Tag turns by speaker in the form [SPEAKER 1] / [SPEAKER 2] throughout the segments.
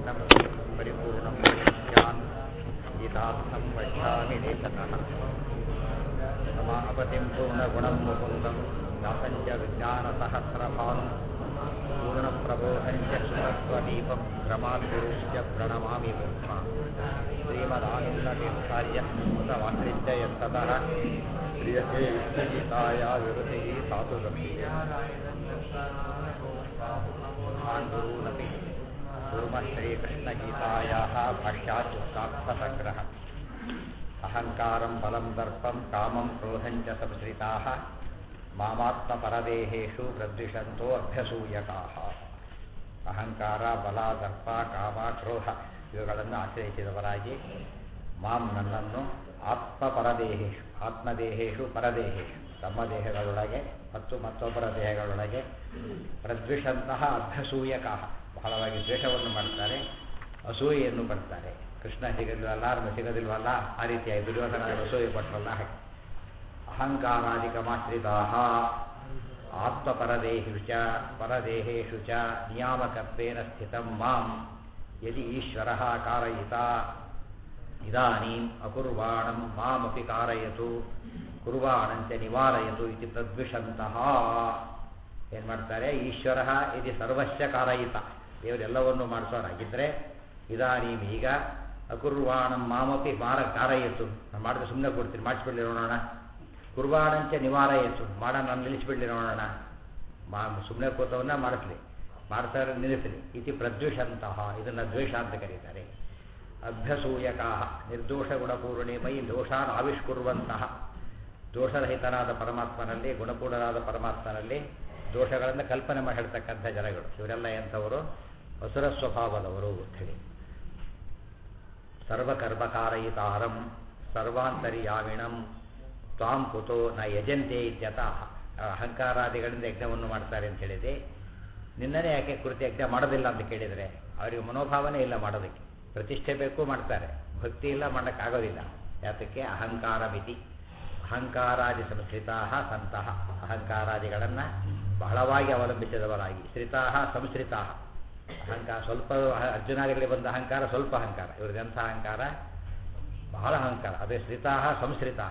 [SPEAKER 1] पूर्णं परिपूर्णं स्यान् गीतार्थं वक्ष्यामि देशतः समापतिं पूर्णगुणं मुकुन्दं दासं च विज्ञानसहस्रभान् पूर्णप्रबोधञ्च सुतत्वदीपं क्रमाद्गुरुश्च प्रणमामि मूर्ध्ना श्रीमदानन्दतीर्थार्यः मुदवाश्रित्य यत्ततः क्रियते युक्तगीताया विरुतिः साधु गुरूनपि कुर्मः श्रीकृष्णगीतायाः भाष्याच्युक्तार्थसङ्ग्रहः अहङ्कारं बलं दर्पं कामं क्रोधं च संश्रिताः ಮಾಮಾತ್ಮಪರದೇಹೇಶು ಪ್ರದ್ವಿಷಂತೋ ಅಭ್ಯಸೂಯಕಾಹ ಅಹಂಕಾರ ಬಲ ದರ್ಪ ಕಾಮ ಕ್ರೋಧ ಇವುಗಳನ್ನು ಆಶ್ರಯಿಸಿದವರಾಗಿ ಮಾಂ ನನ್ನನ್ನು ಆತ್ಮಪರದೇಹೇಶು ಆತ್ಮದೇಹೇಶು ಪರದೇಹೇಶು ತಮ್ಮ ದೇಹಗಳೊಳಗೆ ಮತ್ತು ಮತ್ತೊಬ್ಬರ ದೇಹಗಳೊಳಗೆ ಪ್ರದ್ವಿಷಂತಹ ಅಭ್ಯಸೂಯಕಾಹ ಬಹಳವಾಗಿ ದ್ವೇಷವನ್ನು ಮಾಡ್ತಾರೆ ಅಸೂಯೆಯನ್ನು ಪಡ್ತಾರೆ ಕೃಷ್ಣ ಸಿಗದಿಲ್ವಲ್ಲ ಅರ್ಮ ಸಿಗದಿಲ್ವಲ್ಲ ಆ ರೀತಿಯಾಗಿ ದುರ್ಯೋಧನ ಅಸೂಯೆ ಪಟ್ಟರಲ್ಲ ಹಾಗೆ ಅಹಂಕಾರಾದಿಕಮಾಶ್ರಿತಾ ಆತ್ಮಪರದೇಹು ಚ ಪರದೇಹೇಶು ಚ ನಿಯಾಮಕತ್ವೇನ ಸ್ಥಿತಂ ಮಾಂ ಯದಿ ಈಶ್ವರ ಕಾರಯಿತ ಇದಾನೀಂ ಅಕುರ್ವಾಣಂ ಮಾಮಪಿ ಕಾರಯತು ಕುರ್ವಾಣಂಚ ನಿವಾರಯತು ಇತಿ ತದ್ವಿಷಂತಹ ಏನು ಮಾಡ್ತಾರೆ ಈಶ್ವರ ಇದು ಸರ್ವಸ್ಯ ಕಾರಯಿತ ದೇವರೆಲ್ಲವನ್ನು ಮಾಡಿಸೋರಾಗಿದ್ದರೆ ಇದಾನೀಂ ಈಗ ಅಕುರ್ವಾಣಂ ಮಾಮಪಿ ಮಾರ ಕಾರಯತು ನಾನು ಮಾಡಿದ್ರೆ ಸುಮ್ಮನೆ ಕೊಡ್ತೀನಿ ಮಾಡಿಸ್ಬಿಡ್ಲಿ ನೋಡೋಣ ಕುರ್ಬಾಣಂಚ ನಿವಾರಯಿತು ಮಾಡೋಣ ನಾನು ನಿಲ್ಲಿಸ್ಬಿಡ್ಲಿ ನೋಡೋಣ ಮಾ ಸುಮ್ಮನೆ ಕೂತವನ್ನ ಮಾಡಿಸ್ಲಿ ಮಾಡ್ತಾರೆ ನಿಲ್ಲಿಸಲಿ ಇತಿ ಪ್ರದ್ವೇಷಂತಹ ಇದನ್ನು ದ್ವೇಷ ಅಂತ ಕರೀತಾರೆ ಅಭ್ಯಸೂಯಕಾಹ ನಿರ್ದೋಷ ಗುಣಪೂರ್ಣೆ ಮೈ ದೋಷಾನ್ ಆವಿಷ್ಕುರುವಂತಹ ದೋಷರಹಿತನಾದ ಪರಮಾತ್ಮನಲ್ಲಿ ಗುಣಪೂರ್ಣರಾದ ಪರಮಾತ್ಮನಲ್ಲಿ ದೋಷಗಳನ್ನು ಕಲ್ಪನೆ ಮಾಡಿ ಹೇಳ್ತಕ್ಕಂಥ ಜನಗಳು ಇವರೆಲ್ಲ ಎಂಥವರು ಅಸುರ ಸ್ವಭಾವದವರು ಹೇಳಿ ಸರ್ವಕರ್ಮಕಾರಯಿತಾರಂ ಸರ್ವಾಂತರ್ಯಾಮಿಣಂ ತ್ವಾಂ ಕುತೋ ನ ಯಜಂತೆ ಇತ್ಯತಃ ಅಹಂಕಾರಾದಿಗಳಿಂದ ಯಜ್ಞವನ್ನು ಮಾಡ್ತಾರೆ ಅಂತ ಹೇಳಿದೆ ನಿನ್ನನೇ ಯಾಕೆ ಕುರಿತು ಯಜ್ಞ ಮಾಡೋದಿಲ್ಲ ಅಂತ ಕೇಳಿದರೆ ಅವರಿಗೆ ಮನೋಭಾವನೆ ಇಲ್ಲ ಮಾಡೋದಕ್ಕೆ ಪ್ರತಿಷ್ಠೆ ಬೇಕು ಮಾಡ್ತಾರೆ ಭಕ್ತಿ ಇಲ್ಲ ಮಾಡೋಕ್ಕಾಗೋದಿಲ್ಲ ಯಾತಕ್ಕೆ ಅಹಂಕಾರ ಮಿತಿ ಅಹಂಕಾರಾದಿ ಸಂಶ್ರಿತಾ ಸಂತಹ ಅಹಂಕಾರಾದಿಗಳನ್ನು ಬಹಳವಾಗಿ ಅವಲಂಬಿಸಿದವರಾಗಿ ಶ್ರಿತಾ ಸಂಶ್ರಿತಾ ಅಹಂಕಾರ ಸ್ವಲ್ಪ ಅರ್ಜುನಾದಿಗಳಿಗೆ ಬಂದ ಅಹಂಕಾರ ಸ್ವಲ್ಪ ಅಹಂಕಾರ ಇವ್ರದ್ದೆಂಥ ಅಹಂಕಾರ ಬಹಳ ಅಹಂಕಾರ ಅದೇ ಶ್ರಿತಾ ಸಂಶ್ರಿತಾ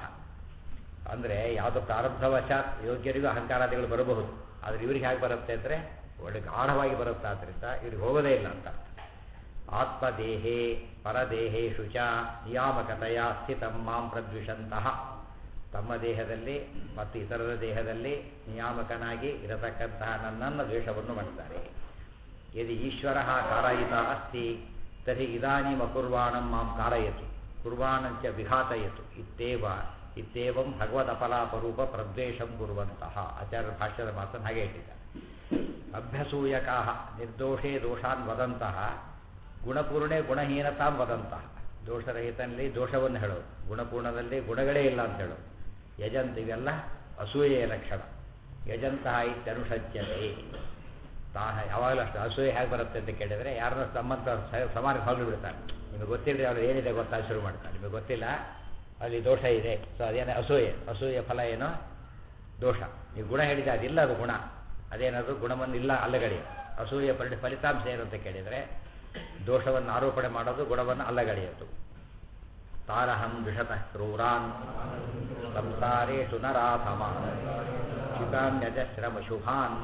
[SPEAKER 1] ಅಂದರೆ ಯಾವುದೋ ಪ್ರಾರಬ್ಧವಶಾತ್ ಯೋಗ್ಯರಿಗೂ ಅಹಂಕಾರಾದಿಗಳು ಬರಬಹುದು ಆದರೆ ಇವ್ರಿಗೆ ಹೇಗೆ ಬರುತ್ತೆ ಅಂದರೆ ಒಳ್ಳೆ ಗಾಢವಾಗಿ ಬರುತ್ತೆ ಆದ್ದರಿಂದ ಇವ್ರಿಗೆ ಹೋಗೋದೇ ಇಲ್ಲ ಅಂತ ಆತ್ಮದೇಹೇ ಪರದೇಹೇಶು ಚ ನಿಯಾಮಕತೆಯ ಸ್ಥಿತಂ ಮಾಂ ಪ್ರದ್ವಿಷಂತಹ ತಮ್ಮ ದೇಹದಲ್ಲಿ ಮತ್ತು ಇತರರ ದೇಹದಲ್ಲಿ ನಿಯಾಮಕನಾಗಿ ಇರತಕ್ಕಂತಹ ನನ್ನನ್ನು ದ್ವೇಷವನ್ನು ಮಾಡ್ತಾರೆ ಯದಿ ಈಶ್ವರ ಕಾರಯಿತ ಅಸ್ತಿ ತರ್ಹಿ ಇದಾನೀಮ ಕುರ್ವಾಣಂ ಮಾಂ ಕಾರಯತು ಕುರ್ವಾಣಂಚ ವಿಘಾತಯತು ಇತ್ತೇವ ಇತ್ತೇವಂ ಭಗವದಪಲಾಪರೂಪ ಪ್ರದ್ವೇಷಂ ಕುರುವಂತಹ ಆಚಾರ್ಯ ಭಾಷ್ಯದ ಮಾತನ್ನು ಹಾಗೆ ಇಟ್ಟಿದ್ದಾರೆ ಅಭ್ಯಸೂಯಕಾ ನಿರ್ದೋಷೇ ದೋಷಾನ್ ವದಂತಹ ಗುಣಪೂರ್ಣೆ ಗುಣಹೀನತಾಂ ವದಂತಹ ದೋಷರಹಿತನಲ್ಲಿ ದೋಷವನ್ನು ಹೇಳೋದು ಗುಣಪೂರ್ಣದಲ್ಲಿ ಗುಣಗಳೇ ಇಲ್ಲ ಅಂತ ಹೇಳೋದು ಯಜಂತ ಇವೆಲ್ಲ ಅಸೂಯೆಯ ಲಕ್ಷಣ ಯಜಂತಹ ಇತ್ಯನುಷಜ್ಯತೆ ತಾ ಯಾವಾಗಲೂ ಅಷ್ಟು ಅಸೂಯೆ ಹೇಗೆ ಬರುತ್ತೆ ಅಂತ ಕೇಳಿದರೆ ಯಾರನ್ನ ತಮ್ಮಂತ ಸಮಾನಕ್ಕೆ ಹೊಗಲು ಬಿಡ್ತಾರೆ ನಿಮಗೆ ಗೊತ್ತಿಲ್ಲದೆ ಅವ್ರು ಏನಿದೆ ಗೊತ್ತಾ ಶುರು ಮಾಡ್ತಾರೆ ನಿಮಗೆ ಗೊತ್ತಿಲ್ಲ ಅಲ್ಲಿ ದೋಷ ಇದೆ ಸೊ ಅದೇನೇ ಅಸೂಯೆ ಅಸೂಯೆ ಫಲ ಏನೋ ದೋಷ ನೀವು ಗುಣ ಹೇಳಿದೆ ಅದಿಲ್ಲ ಅದು ಗುಣ ಅದೇನಾದರೂ ಗುಣವನ್ನು ಇಲ್ಲ ಅಲ್ಲಗಡಿ ಅಸೂಯೆ ಪರಿ ಫಲಿತಾಂಶ ಏನು ಅಂತ ಕೇಳಿದರೆ ದೋಷವನ್ನು ಆರೋಪಣೆ ಮಾಡೋದು ಗುಣವನ್ನು ಅಲ್ಲಗಡಿಯೋದು ತಾರಹಂ ದ್ವಿಷತಃ ಕ್ರೂರಾನ್ ಸಂಸಾರೇಶು ನರಾಧಮ ಶಿತಾನ್ಯಜಶ್ರಮ ಶುಭಾನ್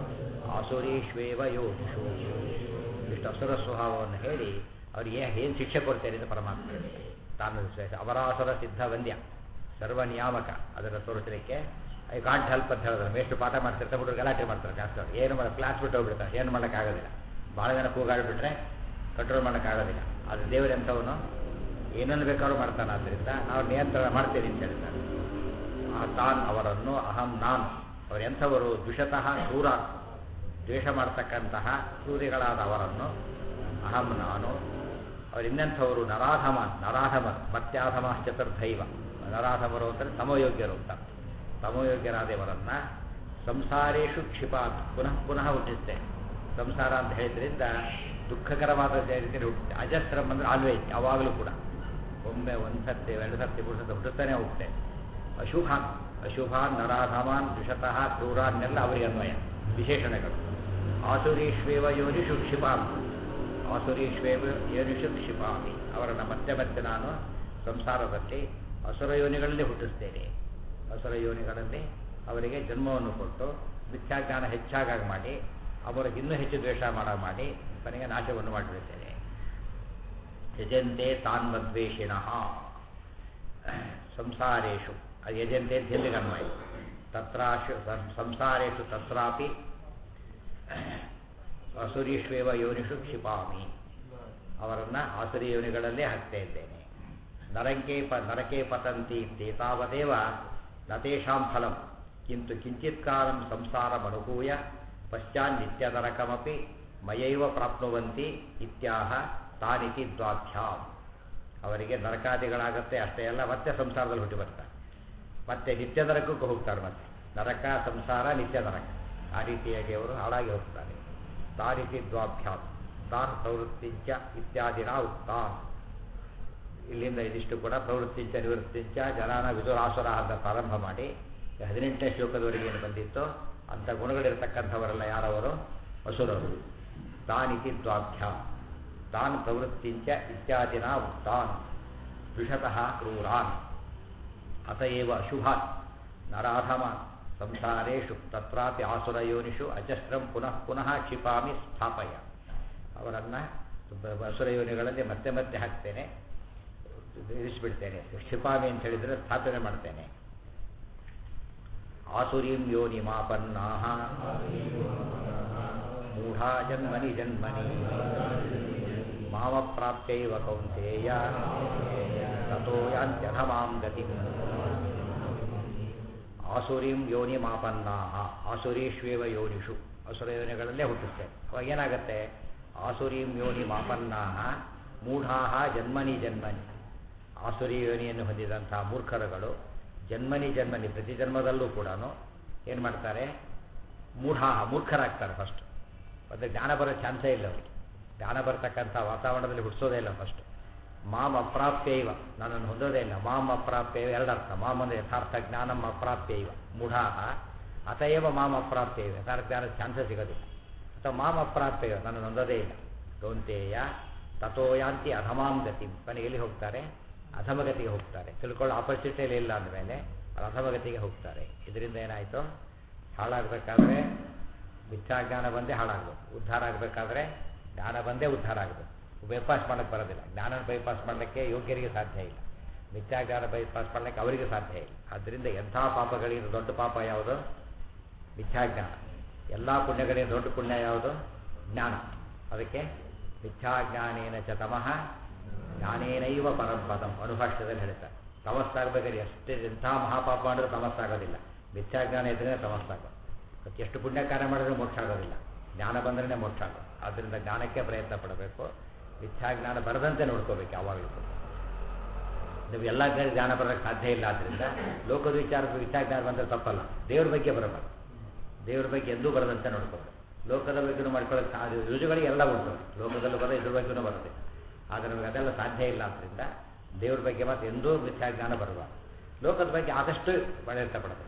[SPEAKER 1] ಆಸುರೀಶ್ವೇವ ಯೋಗಿಷು ಇಷ್ಟು ಅಸುರ ಸ್ವಭಾವವನ್ನು ಹೇಳಿ ಅವ್ರಿಗೆ ಏನು ಶಿಕ್ಷೆ ಕೊಡ್ತೇನೆ ಅಂತ ಪರಮಾತ್ಮ ತಾನು ಅವರಾಸುರ ಸಿದ್ಧ ವಂದ್ಯ ಸರ್ವ ನಿಯಾಮಕ ಅದನ್ನು ತೋರಿಸಲಿಕ್ಕೆ ಐ ಕಾಂಟ್ ಹೆಲ್ಪ್ ಅಂತ ಹೇಳಿದ್ರೆ ಮೇಷ್ಟು ಪಾಠ ಮಾಡ್ತಿರ್ತಾರೆ ಹುಡುಗರು ಗಲಾಟೆ ಮಾಡ್ತಾರೆ ಕ್ಲಾಸ್ ಏನು ಮಾಡೋ ಕ್ಲಾಸ್ ಬಿಟ್ಟು ಹೋಗ್ಬಿಡ್ತಾರೆ ಏನು ಮಾಡೋಕ್ಕಾಗೋದಿಲ್ಲ ಭಾಳ ಜನ ಕೂಗಾಡಿಬಿಟ್ರೆ ಕಂಟ್ರೋಲ್ ಮಾಡೋಕ್ಕಾಗೋದಿಲ್ಲ ಆದರೆ ದೇವರು ಎಂಥವನು ಏನನ್ನು ಬೇಕಾದ್ರೂ ಮಾಡ್ತಾನೆ ಆದ್ದರಿಂದ ನಾವು ನಿಯಂತ್ರಣ ಮಾಡ್ತೀವಿ ಅಂತ ಹೇಳ್ತಾರೆ ಆ ತಾನ್ ಅವರನ್ನು ಅಹಂ ನಾನು ಅವರು ಎಂಥವರು ದ್ವಿಷತಃ ಕ್ರೂರ ದ್ವೇಷ ಮಾಡ್ತಕ್ಕಂತಹ ಕ್ರೂರಿಗಳಾದ ಅವರನ್ನು ಅಹಂ ನಾನು ಅವರು ಇನ್ನೆಂಥವರು ನರಾಧಮನ್ ನರಾಧಮನ್ ಮತ್ಯಾಧಮ ಚತುರ್ಧೈವ ನರಾಧಮರು ಅಂದರೆ ತಮಯೋಗ್ಯರು ಅಂತ ತಮಯೋಗ್ಯರಾದವರನ್ನು ಸಂಸಾರೇಶು ಕ್ಷಿಪಾತ್ ಪುನಃ ಪುನಃ ಹುಟ್ಟಿಸುತ್ತೆ ಸಂಸಾರ ಅಂತ ಹೇಳಿದ್ರಿಂದ ದುಃಖಕರವಾದ ರೀತಿಯಲ್ಲಿ ಹುಟ್ಟುತ್ತೆ ಅಜಸ್ರಂ ಅಂದರೆ ಆಲ್ವೇಸ್ ಯಾವಾಗಲೂ ಕೂಡ ಒಮ್ಮೆ ಒಂದು ಸರ್ತಿ ಎರಡು ಸರ್ತಿ ಮೂರು ಸರ್ತಿ ಹುಟ್ಟುತ್ತಾನೆ ಹೋಗುತ್ತೆ ಅಶುಭಾನ್ ಅಶುಭಾನ್ ನರಾಧಮಾನ್ ದ್ವಿಷತಃ ಕ್ರೂರಾನ್ನೆಲ್ಲ ಅವರಿಗೆ ಅನ್ವಯ ವಿಶೇಷಣಗಳು ಆಸುರೀಶ್ವೇವ ಯೋನಿಷು ಕ್ಷಿಪಾನ್ ಅಸುರೀಶ್ವೇವ ಯೋನಿಷು ಕ್ಷಿಪಾಮಿ ಅವರನ್ನು ಮತ್ತೆ ಮತ್ತೆ ನಾನು ಸಂಸಾರದಲ್ಲಿ ಅಸುರ ಯೋನಿಗಳಲ್ಲಿ ಹುಟ್ಟಿಸ್ತೇನೆ ಅಸುರ ಯೋನಿಗಳಲ್ಲಿ ಅವರಿಗೆ ಜನ್ಮವನ್ನು ಕೊಟ್ಟು ಮಿಥ್ಯಾಜ್ಞಾನ ಹೆಚ್ಚಾಗಾಗಿ ಮಾಡಿ ಅವರಿಗೆ ಇನ್ನೂ ಹೆಚ್ಚು ದ್ವೇಷ ಮಾಡ ಮಾಡಿ ಕೊನೆಗೆ ನಾಶವನ್ನು ಮಾಡಿಬಿಡ್ತೇನೆ ಯಜಂತೆ ತಾನ್ಮದ್ವೇಷಿಣಃ ಸಂಸಾರೇಶು ಅದು ಯಜಂತೆ ಅಂತ ಎಲ್ಲಿಗೆ ಅನ್ವಯ ತತ್ರಾಶು ಸಂಸಾರೇಶು ತತ್ರಾಪಿ ಅಸುರೀಶ್ವೇವ ಯೋನಿಷು ಕ್ಷಿಪಾಮಿ ಅವರನ್ನು ಆಸುರಿ ಯೋನಿಗಳಲ್ಲೇ ಹಾಕ್ತಾ ಇದ್ದೇನೆ ನರಂಕೆ ಪ ನರಕೆ ಪತಂತಿ ತೇತಾವದೇವ ನತೇಷಾಂ ಫಲಂ ಕಿಂತು ಕಿಂಚಿತ್ ಕಾಲಂ ಸಂಸಾರಮನುಭೂಯ ಪಶ್ಚಾನ್ನಿತ್ಯನರಕಮಪಿ ಮಯೈವ ಪ್ರಾಪ್ನುವಂತಿ ಇತ್ಯಾಹ ತಾನಿತಿ ದ್ವಾಭ್ಯಾಂ ಅವರಿಗೆ ನರಕಾದಿಗಳಾಗತ್ತೆ ಅಷ್ಟೇ ಅಲ್ಲ ಮತ್ತೆ ಸಂಸಾರದಲ್ಲಿ ಹುಟ್ಟಿ ಬರ್ತಾರೆ ಮತ್ತೆ ನಿತ್ಯ ನರಕಕ್ಕೆ ಹೋಗ್ತಾರೆ ಮತ್ತೆ ನರಕ ಸಂಸಾರ ನಿತ್ಯ ನರಕ ಆ ರೀತಿಯಾಗಿ ಅವರು ಹಾಳಾಗಿ ಹೋಗ್ತಾರೆ ತಾನಿತಿ ದ್ವಾಭ್ಯಾಂ ತಾನ್ ಪ್ರವೃತ್ತಿಂಚ ಇತ್ಯಾದಿನ ಉಕ್ತಾನ್ ಇಲ್ಲಿಂದ ಇದಿಷ್ಟು ಕೂಡ ಪ್ರವೃತ್ತಿಂಚ ನಿವೃತ್ತಿಂಚ ಜನಾನ ವಿದುರಾಸುರ ಅಂತ ಪ್ರಾರಂಭ ಮಾಡಿ ಹದಿನೆಂಟನೇ ಶ್ಲೋಕದವರೆಗೆ ಏನು ಬಂದಿತ್ತೋ ಅಂಥ ಗುಣಗಳಿರತಕ್ಕಂಥವರೆಲ್ಲ ಯಾರವರು ಅಸುರರು ತಾನಿತಿ ದ್ವಾಭ್ಯ ತಾನ್ ಪ್ರವೃತ್ತಿಂಚ ಇತ್ಯಾದಿನ ಉಕ್ತಾನ್ ದ್ವಿಷತಃ ಕ್ರೂರಾನ್ ಅತಏವ ಅಶುಭಾನ್ ನರಾಧಮಾನ್ ಸಂಸಾರೇಶು ತತ್ರಾಪಿ ಆಸುರಯೋನಿಷು ಅಜಸ್ರಂ ಪುನಃ ಪುನಃ ಕ್ಷಿಪಾಮಿ ಸ್ಥಾಪಯ ಅವರನ್ನು ಅಸುರಯೋನಿಗಳಲ್ಲಿ ಮತ್ತೆ ಮತ್ತೆ ಹಾಕ್ತೇನೆ ಇರಿಸಿಬಿಡ್ತೇನೆ ಕ್ಷಿಪಾಮಿ ಅಂತ ಹೇಳಿದರೆ ಸ್ಥಾಪನೆ ಮಾಡ್ತೇನೆ ಆಸುರೀಂ ಯೋನಿ ಮಾಪನ್ನಾ ಮೂಢಾ ಜನ್ಮನಿ ಜನ್ಮನಿ ಮಾಮ ಪ್ರಾಪ್ತೈವ ಕೌಂತೇಯ ತಥೋ ಯಾಂತ್ಯಧಮಾಂ ಗತಿ ಆಸುರೀಂ ಯೋನಿ ಮಾಪನ್ನಾ ಆಸುರೀಶ್ವೇವ ಯೋನಿಷು ಅಸುರ ಯೋನಿಗಳಲ್ಲೇ ಹುಟ್ಟುತ್ತೇವೆ ಅವಾಗ ಏನಾಗುತ್ತೆ ಆಸುರೀಂ ಯೋನಿ ಮಾಪನ್ನಾ ಮೂಢಾ ಜನ್ಮನಿ ಜನ್ಮನಿ ಆಸುರಿ ಯೋನಿಯನ್ನು ಹೊಂದಿದಂಥ ಮೂರ್ಖರುಗಳು ಜನ್ಮನಿ ಜನ್ಮನಿ ಪ್ರತಿ ಜನ್ಮದಲ್ಲೂ ಕೂಡ ಏನು ಮಾಡ್ತಾರೆ ಮೂಢಾ ಮೂರ್ಖರಾಗ್ತಾರೆ ಫಸ್ಟ್ ಮತ್ತು ಜ್ಞಾನ ಬರೋ ಚಾನ್ಸೇ ಇಲ್ಲ ಅವರಿಗೆ ಜ್ಞಾನ ಬರ್ತಕ್ಕಂಥ ವಾತಾವರಣದಲ್ಲಿ ಹುಟ್ಟಿಸೋದೇ ಇಲ್ಲ ಫಸ್ಟ್ ಮಾಮ್ ಅಪ್ರಾಪ್ಯ ಇವ ನನ್ನನ್ನು ಹೊಂದೋದೇ ಇಲ್ಲ ಮಾಮ್ ಅಪ್ರಾಪ್ಯ ಇವ ಎರಡರ್ಥ ಮಾಮ್ ಅಂದರೆ ಯಥಾರ್ಥ ಜ್ಞಾನಂ ಅಪ್ರಾಪ್ಯ ಇವ ಮೂಢಾ ಅತಯವ ಮಾಮ್ ಅಪ್ರಾಪ್ಯ ಇವ ಯಥಾರ್ಥ ಜ್ಞಾನದ ಚಾನ್ಸೇ ಸಿಗೋದಿಲ್ಲ ಅಥವಾ ಮಾಮ್ ಅಪ್ರಾಪ್ಯ ಇವ ನನ್ನನ್ನು ಹೊಂದೋದೇ ಇಲ್ಲ ಗೌಂತೇಯ ತಥೋಯಾಂತಿ ಅಧಮಾಂ ಗತಿ ಕೊನೆಗೆ ಎಲ್ಲಿ ಹೋಗ್ತಾರೆ ಅಧಮಗತಿಗೆ ಹೋಗ್ತಾರೆ ತಿಳ್ಕೊಳ್ಳೋ ಆಪರ್ಚುನಿಟಿಯಲ್ಲಿ ಇಲ್ಲ ಅಂದಮೇಲೆ ಅದು ಅಧಮಗತಿಗೆ ಹೋಗ್ತಾರೆ ಇದರಿಂದ ಏನಾಯಿತು ಹಾಳಾಗಬೇಕಾದ್ರೆ ಮಿಥ್ಯಾಜ್ಞಾನ ಬಂದೇ ಹಾಳಾಗಬೇಕು ಉದ್ಧಾರ ಆಗಬೇಕಾದ್ರೆ ಜ್ಞಾನ ಬಂದೇ ಉದ್ಧಾರ ಆಗಬೇಕು ಬೈಪಾಸ್ ಮಾಡೋಕ್ಕೆ ಬರೋದಿಲ್ಲ ಜ್ಞಾನ ಬೈಪಾಸ್ ಮಾಡಲಿಕ್ಕೆ ಯೋಗ್ಯರಿಗೆ ಸಾಧ್ಯ ಇಲ್ಲ ಮಿಥ್ಯಾಜ್ಞಾನ ಬೈಪಾಸ್ ಮಾಡಲಿಕ್ಕೆ ಅವರಿಗೆ ಸಾಧ್ಯ ಇಲ್ಲ ಆದ್ದರಿಂದ ಎಂಥ ಪಾಪಗಳಿಗೆ ದೊಡ್ಡ ಪಾಪ ಯಾವುದು ಮಿಥ್ಯಾಜ್ಞಾನ ಎಲ್ಲ ಪುಣ್ಯಗಳಿಗೆ ದೊಡ್ಡ ಪುಣ್ಯ ಯಾವುದು ಜ್ಞಾನ ಅದಕ್ಕೆ ಮಿಥ್ಯಾಜ್ಞಾನೇನ ಚ ತಮಃ ಜ್ಞಾನೇನೈವ ಪರಂಪದಂ ಅನುಭಾಷ್ಯದಲ್ಲಿ ಹೇಳ್ತಾರೆ ತಮಸ್ಸಾಗಬೇಕಾದ್ರೆ ಎಷ್ಟೇ ಎಂಥ ಮಹಾಪಾಪ ಮಾಡಿದ್ರೂ ತಮಸ್ಸಾಗೋದಿಲ್ಲ ಮಿಥ್ಯಾಜ್ಞಾನ ಇದ್ದರೆ ತಮಸ್ಸಾಗೋದು ಮತ್ತು ಎಷ್ಟು ಪುಣ್ಯ ಕಾರ್ಯ ಮಾಡಿದ್ರೆ ಮೋಕ್ಷ ಆಗೋದಿಲ್ಲ ಜ್ಞಾನ ಬಂದ್ರೇ ಮೋಕ್ಷ ಆಗೋದು ಆದ್ದರಿಂದ ಜ್ಞಾನಕ್ಕೆ ಪ್ರಯತ್ನ ಪಡಬೇಕು ಮಿಥ್ಯಾಜ್ಞಾನ ಬರದಂತೆ ನೋಡ್ಕೋಬೇಕು ಯಾವಾಗಲೂ ಕೂಡ ನೀವು ಎಲ್ಲ ಕಡೆ ಜ್ಞಾನ ಬರೋಕ್ಕೆ ಸಾಧ್ಯ ಇಲ್ಲ ಆದ್ದರಿಂದ ಲೋಕದ ವಿಚಾರದ ಮಿಥ್ಯಾಜ್ಞಾನ ಬಂದರೆ ತಪ್ಪಲ್ಲ ದೇವ್ರ ಬಗ್ಗೆ ಬರಬಾರ್ದು ದೇವ್ರ ಬಗ್ಗೆ ಎಂದೂ ಬರದಂತೆ ನೋಡ್ಕೋಬೇಕು ಲೋಕದ ಬಗ್ಗೆನೂ ಮಾಡ್ಕೊಳ್ಳೋಕೆ ಸಾ ರುಜುಗಳಿಗೆ ಎಲ್ಲ ಉಂಟು ಲೋಕದಲ್ಲೂ ಬರೋ ಇದ್ರ ಬಗ್ಗೆನೂ ಬರುತ್ತೆ ಆದರೆ ನಮಗೆ ಅದೆಲ್ಲ ಸಾಧ್ಯ ಇಲ್ಲ ಆದ್ದರಿಂದ ದೇವ್ರ ಬಗ್ಗೆ ಮಾತ್ರ ಎಂದೂ ಮಿಥ್ಯಾಜ್ಞಾನ ಬರಬಾರ್ದು ಲೋಕದ ಬಗ್ಗೆ ಆದಷ್ಟು ಪ್ರಯತ್ನ ಪಡಬೇಕು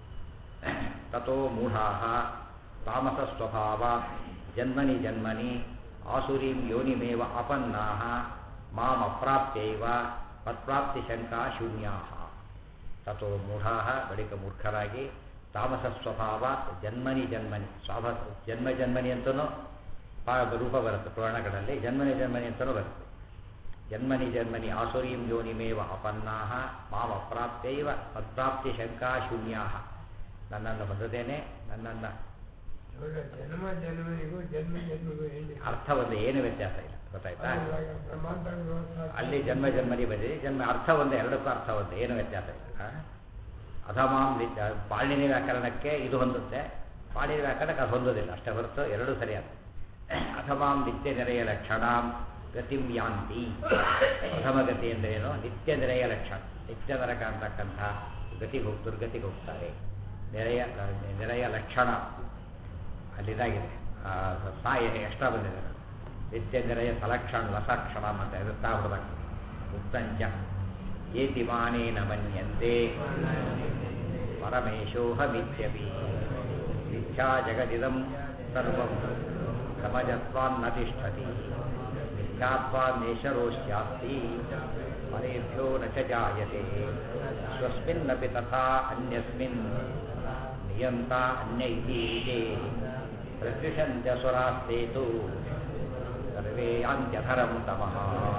[SPEAKER 1] ತಥೋ ಮೂಢಾ ತಾಮಸ ಸ್ವಭಾವ ಜನ್ಮನಿ ಜನ್ಮನಿ ಆಸುರೀಂ ಯೋನಿಮೇವ ಅಪನ್ನಾ ಮಾಂ ಅಪ್ರಾಪ್ಯೈವ ಮತ್ಪ್ರಾಪ್ತಿ ಶಂಕಾ ಶೂನ್ಯಾ ತಥೋ ಮೂಢಾ ಬಳಿಕ ಮೂರ್ಖರಾಗಿ ತಾಮಸ ಸ್ವಭಾವ ಜನ್ಮನಿ ಜನ್ಮನಿ ಸ್ವಾಭ ಜನ್ಮ ಜನ್ಮನಿ ಅಂತನೂ ಪಾ ರೂಪ ಬರುತ್ತೆ ಪುರಾಣಗಳಲ್ಲಿ ಜನ್ಮನಿ ಜನ್ಮನಿ ಅಂತಲೂ ಬರುತ್ತೆ ಜನ್ಮನಿ ಜನ್ಮನಿ ಆಸುರೀಂ ಯೋನಿಮೇವ ಅಪನ್ನಾ ಮಾಂ ಅಪ್ರಾಪ್ತೈವ ಮತ್ಪ್ರಾಪ್ತಿ ಶಂಕಾ ಶೂನ್ಯಾ ನನ್ನನ್ನು ಹೊಂದದೇನೆ ನನ್ನನ್ನು
[SPEAKER 2] ಇವಾಗ ಜನ್ಮ ಜನ್ಮನಿಗೂ ಜನ್ಮ ಜನ್ಮಗೂ ಏನು
[SPEAKER 1] ಅರ್ಥ ಒಂದೇ ಏನು ವ್ಯತ್ಯಾಸ ಇಲ್ಲ ಗೊತ್ತಾಯ್ತಾ
[SPEAKER 2] ಇವಾಗ ಬ್ರಹ್ಮಾಂಡ ವ್ಯವಸ್ಥೆ
[SPEAKER 1] ಅಲ್ಲಿ ಜನ್ಮ ಜನ್ಮನಿ ಬಂದಿದೆ ಜನ್ಮ ಅರ್ಥ ಒಂದೇ ಎರಡಕ್ಕೂ ಅರ್ಥ ಒಂದೇ ಏನು ವ್ಯತ್ಯಾಸ ಇಲ್ಲ ಆ? ಅಧಮಾಂ ನಿತ್ಯ ಪಾಣಿನಿ ವ್ಯಾಕರಣಕ್ಕೆ ಇದು ಹೊಂದುತ್ತೆ ಪಾಣಿನಿ ವ್ಯಾಕರಣಕ್ಕೆ ಅದು ಹೊಂದೋದಿಲ್ಲ ಅಷ್ಟೇ ಹೊರತು ಎರಡೂ ಸರಿಯಾದ ಅಧಮಾಂ ನಿತ್ಯ ನೆರೆಯ ಲಕ್ಷಣಾಂ ಗತಿಂ ಯಾಂತಿ ಅಧಮ ಗತಿ ಎಂದರೇನು ನಿತ್ಯ ನೆರೆಯ ಲಕ್ಷಣ ನಿತ್ಯ ನರಕ ಅಂತಕ್ಕಂಥ ಗತಿಗೆ ಹೋಗಿ ದುರ್ಗತಿಗೆ ಹೋಗ್ತಾರೆ ನೆರೆಯ ನೆರೆಯ ಲಕ್ಷಣ ಅಲ್ಲಿದಾಗಿದೆ ಆ, ಸಾಯ ಎಕ್ಸ್ಟ್ರಾ ಬಂದಿದೆ ನಿತ್ಯ ನೆರೆಯ ಸಲಕ್ಷಣ ಲಸಕ್ಷಣ ಅಂತ ಇರುತ್ತಾ ಹೊರದಾಗ ಉತ್ತಂಚ ಏತಿ ಮಾನೇನ ಮನ್ಯಂತೆ ಪರಮೇಶೋಹಮಿತ್ಯಪಿ ಮಿಥ್ಯಾ ಜಗದಿದಂ ಸರ್ವಂ ಸಮಜತ್ವಾನ್ನ ತಿಷ್ಠತಿ ಮಿಥ್ಯಾತ್ವಾನ್ನೇಶರೋಶ್ಯಾಸ್ತಿ ಪರೇಭ್ಯೋ ನ ಚ ಜಾಯತೆ ಸ್ವಸ್ಮಿನ್ನಪಿ ತಥಾ ಅನ್ಯಸ್ಮಿನ್ ನಿಯಂತ ಅನ್ಯ ಇತಿ ಇತಿ ಪ್ರತ್ಯುಷಂತ್ಯಸುರಾಸ್ತೇತು ಸರ್ವೇ ಯಾಂತ್ಯಧರಂ ತಮಃ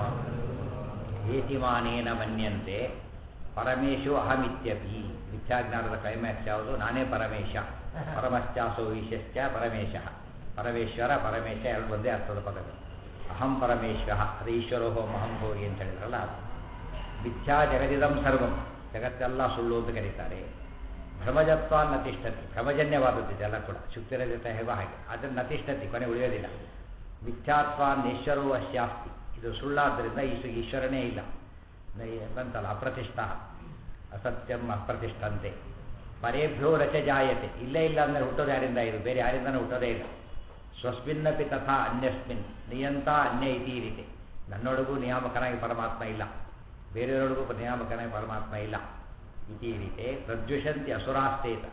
[SPEAKER 1] ಏತಿಮಾನೇನ ಮನ್ಯಂತೆ ಪರಮೇಶು ಅಹಮಿತ್ಯಪಿ ಮಿಥ್ಯಾಜ್ಞಾನದ ಕ್ಲೈಮ್ಯಾಕ್ಸ್ ಯಾವುದು ನಾನೇ ಪರಮೇಶ ಪರಮಶ್ಚಾಸೋ ಈಶಶ್ಚ ಪರಮೇಶ ಪರಮೇಶ್ವರ ಪರಮೇಶ ಎರಡು ಒಂದೇ ಅರ್ಥದ ಪದಗಳು ಅಹಂ ಪರಮೇಶ್ವರ ಅದು ಈಶ್ವರೋ ಮಹಂ ಹೋಗಿ ಅಂತ ಹೇಳಿದ್ರಲ್ಲ ಅದು ಮಿಥ್ಯಾ ಜಗದಿದಂ ಸರ್ವಂ ಜಗತ್ತೆಲ್ಲ ಸುಳ್ಳು ಅಂತ ಕರೀತಾರೆ ಭ್ರಮಜತ್ವ ನತಿಷ್ಠತಿ ಭ್ರಮಜನ್ಯವಾದದ್ದು ಇದೆಲ್ಲ ಕೂಡ ಶುಕ್ತಿರಜತ ಹೇಗೋ ಹಾಗೆ ಅದನ್ನು ನತಿಷ್ಠತಿ ಕೊನೆ ಉಳಿಯೋದಿಲ್ಲ ಮಿಥ್ಯಾತ್ವ ಈಶ್ವರೋ ಅಶ್ಯಾಸ್ತಿ ಇದು ಸುಳ್ಳಾದ್ದರಿಂದ ಈಶ್ವ ಈಶ್ವರನೇ ಇಲ್ಲ ಬಂತಲ್ಲ ಅಪ್ರತಿಷ್ಠ ಅಸತ್ಯಂ ಅಪ್ರತಿಷ್ಠಂತೆ ಪರೇಭ್ಯೋ ರಚ ಜಾಯತೆ ಇಲ್ಲೇ ಇಲ್ಲ ಅಂದರೆ ಹುಟ್ಟೋದು ಯಾರಿಂದ ಇದು ಬೇರೆ ಯಾರಿಂದನೂ ಹುಟ್ಟೋದೇ ಇಲ್ಲ ಸ್ವಸ್ಮಿನ್ನಪಿ ತಥಾ ಅನ್ಯಸ್ಮಿನ್ ನಿಯಂತ ಅನ್ಯ ಇತಿ ರೀತಿ ನನ್ನೊಳಗೂ ನಿಯಾಮಕನಾಗಿ ಪರಮಾತ್ಮ ಇಲ್ಲ ಬೇರೆಯವರೊಳಗೂ ನಿಯಾಮಕನಾಗಿ ಪರಮಾತ್ಮ ಇಲ್ಲ ಇತಿ ರೀತಿ ಪ್ರದ್ಯುಷಂತಿ ಅಸುರಾಸ್ತೇತ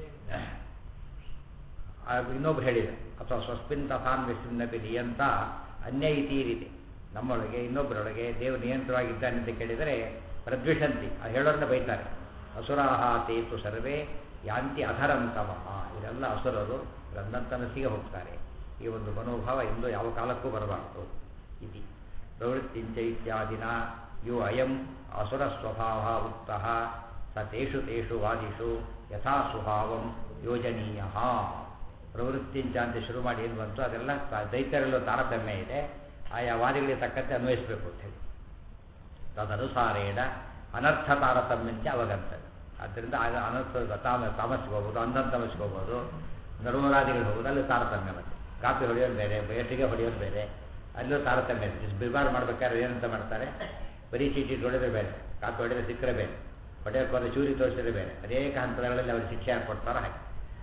[SPEAKER 1] ಇನ್ನೊಬ್ರು ಹೇಳಿದರು ಅಥವಾ ಸ್ವಸ್ಮಿನ್ ತಥಾನ್ವಿಸ್ಮಿನ್ನಪಿ ನಿಯಂತ ಅನ್ಯ ಇತಿ ರೀತಿ ನಮ್ಮೊಳಗೆ ಇನ್ನೊಬ್ಬರೊಳಗೆ ದೇವರು ನಿಯಂತ್ರವಾಗಿದ್ದಾನೆ ಅಂತ ಕೇಳಿದರೆ ಪ್ರದ್ವಿಷಂತಿ ಅದು ಹೇಳೋರನ್ನ ಬೈತಾರೆ ಅಸುರಾಹ ತೇತು ಸರ್ವೇ ಯಾಂತಿ ಅಧರಂತಮಃ ಇದೆಲ್ಲ ಅಸುರರು ರಂದಂತನಸಿಗೆ ಹೋಗ್ತಾರೆ ಈ ಒಂದು ಮನೋಭಾವ ಇಂದು ಯಾವ ಕಾಲಕ್ಕೂ ಬರಬಾರದು ಇತಿ ಪ್ರವೃತ್ತಿಂಚ ಇತ್ಯಾದಿನ ಯೋ ಅಯಂ ಅಸುರ ಸ್ವಭಾವ ಉಕ್ತಃ ಸ ತೇಷು ತೇಷು ವಾದಿಷು ಯಥಾ ಸ್ವಭಾವಂ ಯೋಜನೀಯ ಪ್ರವೃತ್ತಿಂಚ ಅಂತ ಶುರು ಮಾಡಿ ಏನು ಬಂತು ಅದೆಲ್ಲ ದೈತ್ಯರಲ್ಲೂ ತಾರತಮ್ಯ ಇದೆ ಆಯಾ ವಾದಿಗಳಿಗೆ ತಕ್ಕಂತೆ ಅನ್ವಯಿಸಬೇಕು ಅಂತ ಹೇಳಿ ತದನುಸಾರೇಣ ಅನರ್ಥ ತಾರತಮ್ಯಂತೆ ಅವಗಂತದೆ ಆದ್ದರಿಂದ ಆಗ ಅನರ್ಥ ತಾಮ ತಾಮಸ್ಗೆ ಹೋಗ್ಬೋದು ಅಂಧನ್ ತಮಸ್ಗೆ ಹೋಗ್ಬೋದು ನರ್ಮರಾದಿಗಳು ಹೋಗೋದು ಅಲ್ಲಿ ತಾರತಮ್ಯ ಮತ್ತೆ ಕಾಪಿ ಹೊಡೆಯೋದು ಬೇರೆ ಬೇಟಿಗೆ ಹೊಡೆಯೋದು ಬೇರೆ ಅಲ್ಲೂ ತಾರತಮ್ಯ ಇದೆ ಬಿರ್ಬಾರ್ ಮಾಡ್ಬೇಕಾದ್ರೆ ಏನಂತ ಮಾಡ್ತಾರೆ ಬರೀ ಚೀಟಿ ಹೊಡೆದ್ರೆ ಬೇರೆ ಕಾಪಿ ಹೊಡೆದ್ರೆ ಸಿಕ್ಕರೆ ಬೇರೆ ಹೊಡೆಯೋಕೆ ಹೋದ್ರೆ ಚೂರಿ ತೋರಿಸಿದ್ರೆ ಬೇರೆ ಅನೇಕ ಹಂತಗಳಲ್ಲಿ ಅವರು ಶಿಕ್ಷೆ ಹಾಕ್ಕೊಡ್ತಾರೆ ಹಾಗೆ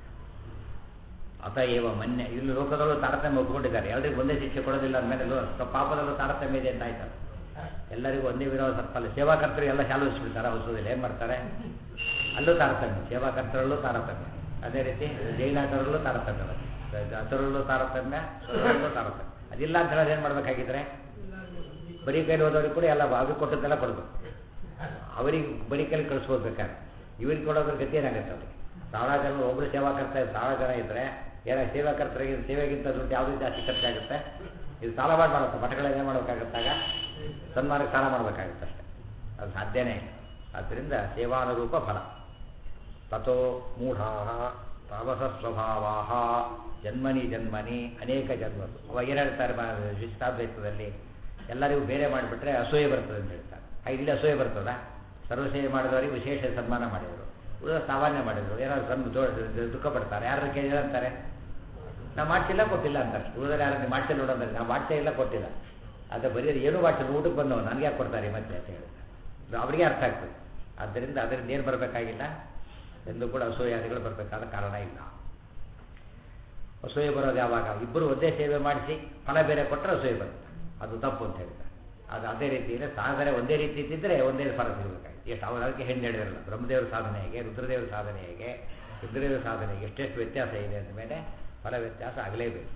[SPEAKER 1] ಅತಏವ ಮನ್ಯ ಇಲ್ಲಿ ಲೋಕದಲ್ಲೂ ತಾರತಮ್ಯ ಒಪ್ಪಿಕೊಂಡಿದ್ದಾರೆ ಎಲ್ಲರಿಗೂ ಒಂದೇ ಶಿಕ್ಷೆ ಕೊಡೋದಿಲ್ಲ ಅಂದಮೇಲೆ ಪಾಪದಲ್ಲೂ ತಾರತಮ್ಯ ಇದೆ ಅಂತ ಆಯ್ತಲ್ಲ ಎಲ್ಲರಿಗೂ ಒಂದೇ ವಿರೋಧ ಸತ್ಪಲ್ಲ ಸೇವಾಕರ್ತರು ಎಲ್ಲ ಶಾಲು ಹೊಸ್ಬಿಡ್ತಾರೆ ಹೊಸೋದಿಲ್ಲ ಏನು ಮಾಡ್ತಾರೆ ಅಲ್ಲೂ ತಾರತಮ್ಯ ಸೇವಾಕರ್ತರಲ್ಲೂ ತಾರತಮ್ಯ ಅದೇ ರೀತಿ ಜೈನಾಟರಲ್ಲೂ ತಾರತಮ್ಯ ಹಸುರಲ್ಲೂ ತಾರತಮ್ಯ ಸುರಲ್ಲೂ ತಾರತಮ್ಯ ಅದಿಲ್ಲ ಅಂತ ಹೇಳೋದು ಏನು ಮಾಡ್ಬೇಕಾಗಿದ್ರೆ ಬರೀ ಕೈಲಿ ಹೋದವ್ರಿಗೆ ಕೂಡ ಎಲ್ಲ ಅವ್ರಿಗೆ ಕೊಟ್ಟದ್ದೆಲ್ಲ ಕೊಡಬೇಕು ಅವರಿಗೆ ಬರೀ ಕೈಲಿ ಕಳಿಸ್ಕೋಬೇಕಾದ್ರೆ ಇವ್ರಿಗೆ ಕೊಡೋದ್ರ ಗತಿ ಏನಾಗುತ್ತೆ ಅವ್ರಿಗೆ ಸಾವಿರ ಜನ ಒಬ್ಬರು ಸೇವಾಕರ್ತ ಸಾವಿರ ಜನ ಇದ್ದರೆ ಏನ ಸೇವಾಕರ್ತರಿಗೆ ಸೇವೆಗಿಂತ ದುಡ್ಡು ಯಾವುದೂ ಜಾಸ್ತಿ ಖರ್ಚಾಗುತ್ತೆ ಇದು ಸಾಲ ಮಾಡಿ ಮಾಡುತ್ತೆ ಮಠಗಳಲ್ಲಿ ಏನು ಮಾಡಬೇಕಾಗುತ್ತಾಗ ಸನ್ಮಾನಕ್ಕೆ ಸಾಲ ಮಾಡಬೇಕಾಗುತ್ತೆ ಅಷ್ಟೇ ಅದು ಸಾಧ್ಯನೇ ಇಲ್ಲ ಆದ್ದರಿಂದ ಸೇವಾನುರೂಪ ಫಲ ತಥೋ ಮೂಢಾ ತಾಮಸ ಸ್ವಭಾವಾ ಜನ್ಮನಿ ಜನ್ಮನಿ ಅನೇಕ ಜನ್ಮರು ಅವಾಗ ಏನು ಹೇಳ್ತಾರೆ ವಿಶಿಷ್ಟಾದ್ವೈತದಲ್ಲಿ ಎಲ್ಲರಿಗೂ ಬೇರೆ ಮಾಡಿಬಿಟ್ರೆ ಅಸೂಯೆ ಬರ್ತದೆ ಅಂತ ಹೇಳ್ತಾರೆ ಹಾಗೆ ಇಲ್ಲಿ ಅಸೂಯೆ ಬರ್ತದ ಸರ್ವಸೇವೆ ಮಾಡಿದವರಿಗೆ ವಿಶೇಷ ಸನ್ಮಾನ ಮಾಡಿದರು ಉಳಿದ ಸಾಮಾನ್ಯ ಮಾಡಿದರು ಏನಾದ್ರು ಸಣ್ಣ ದುಃಖ ಪಡ್ತಾರೆ ಯಾರು ಕೇಳಿದ್ರೆ ಅಂತಾರೆ ನಾವು ಮಾಡ್ತಿಲ್ಲ ಕೊಟ್ಟಿಲ್ಲ ಅಂತಾರೆ ಉಳಿದ್ರೆ ಯಾರು ನೀವು ಮಾಡ್ತಿಲ್ಲ ನೋಡೋದ್ರೆ ನಾವು ಮಾಡ್ತೇ ಇಲ್ಲ ಕೊಟ್ಟಿಲ್ಲ ಅದು ಬರೀ ಏನೂ ಮಾಡ್ತಿಲ್ಲ ಊಟಕ್ಕೆ ಬಂದವ ನನಗೆ ಯಾಕೆ ಕೊಡ್ತಾರೆ ಮತ್ತೆ ಅಂತ ಹೇಳ್ತಾರೆ ಅವರಿಗೆ ಅರ್ಥ ಆಗ್ತದೆ ಆದ್ದರಿಂದ ಅದರಿಂದ ಏನು ಬರಬೇಕಾಗಿಲ್ಲ ಎಂದು ಕೂಡ ಅಸೂಯಾದಿಗಳು ಬರಬೇಕಾದ ಕಾರಣ ಇಲ್ಲ ಅಸೂಯೆ ಬರೋದು ಯಾವಾಗ ಇಬ್ಬರು ಒಂದೇ ಸೇವೆ ಮಾಡಿಸಿ ಫಲ ಬೇರೆ ಕೊಟ್ಟರೆ ಅಸೂಯೆ ಬರುತ್ತೆ ಅದು ತಪ್ಪು ಅಂತ ಹೇಳ್ತಾರೆ ಅದು ಅದೇ ರೀತಿಯಲ್ಲಿ ಸಾಧನೆ ಒಂದೇ ರೀತಿ ಇದ್ದಿದ್ದರೆ ಒಂದೇ ಫಲ ಸಿಗಬೇಕಾಗಿತ್ತು ಎಷ್ಟು ಅವ್ರು ಅದಕ್ಕೆ ಹೆಣ್ಣು ಹೇಳಿದ್ರಲ್ಲ ಬ್ರಹ್ಮದೇವರ ಸಾಧನೆ ಹೇಗೆ ರುದ್ರದೇವರ ಸಾಧನೆ ಹೇಗೆ ರುದ್ರದೇವರ ಸಾಧನೆಗೆ ಎಷ್ಟೆಷ್ಟು ವ್ಯತ್ಯಾಸ ಇದೆ ಅಂದ ಮೇಲೆ ಫಲ ವ್ಯತ್ಯಾಸ ಆಗಲೇಬೇಕು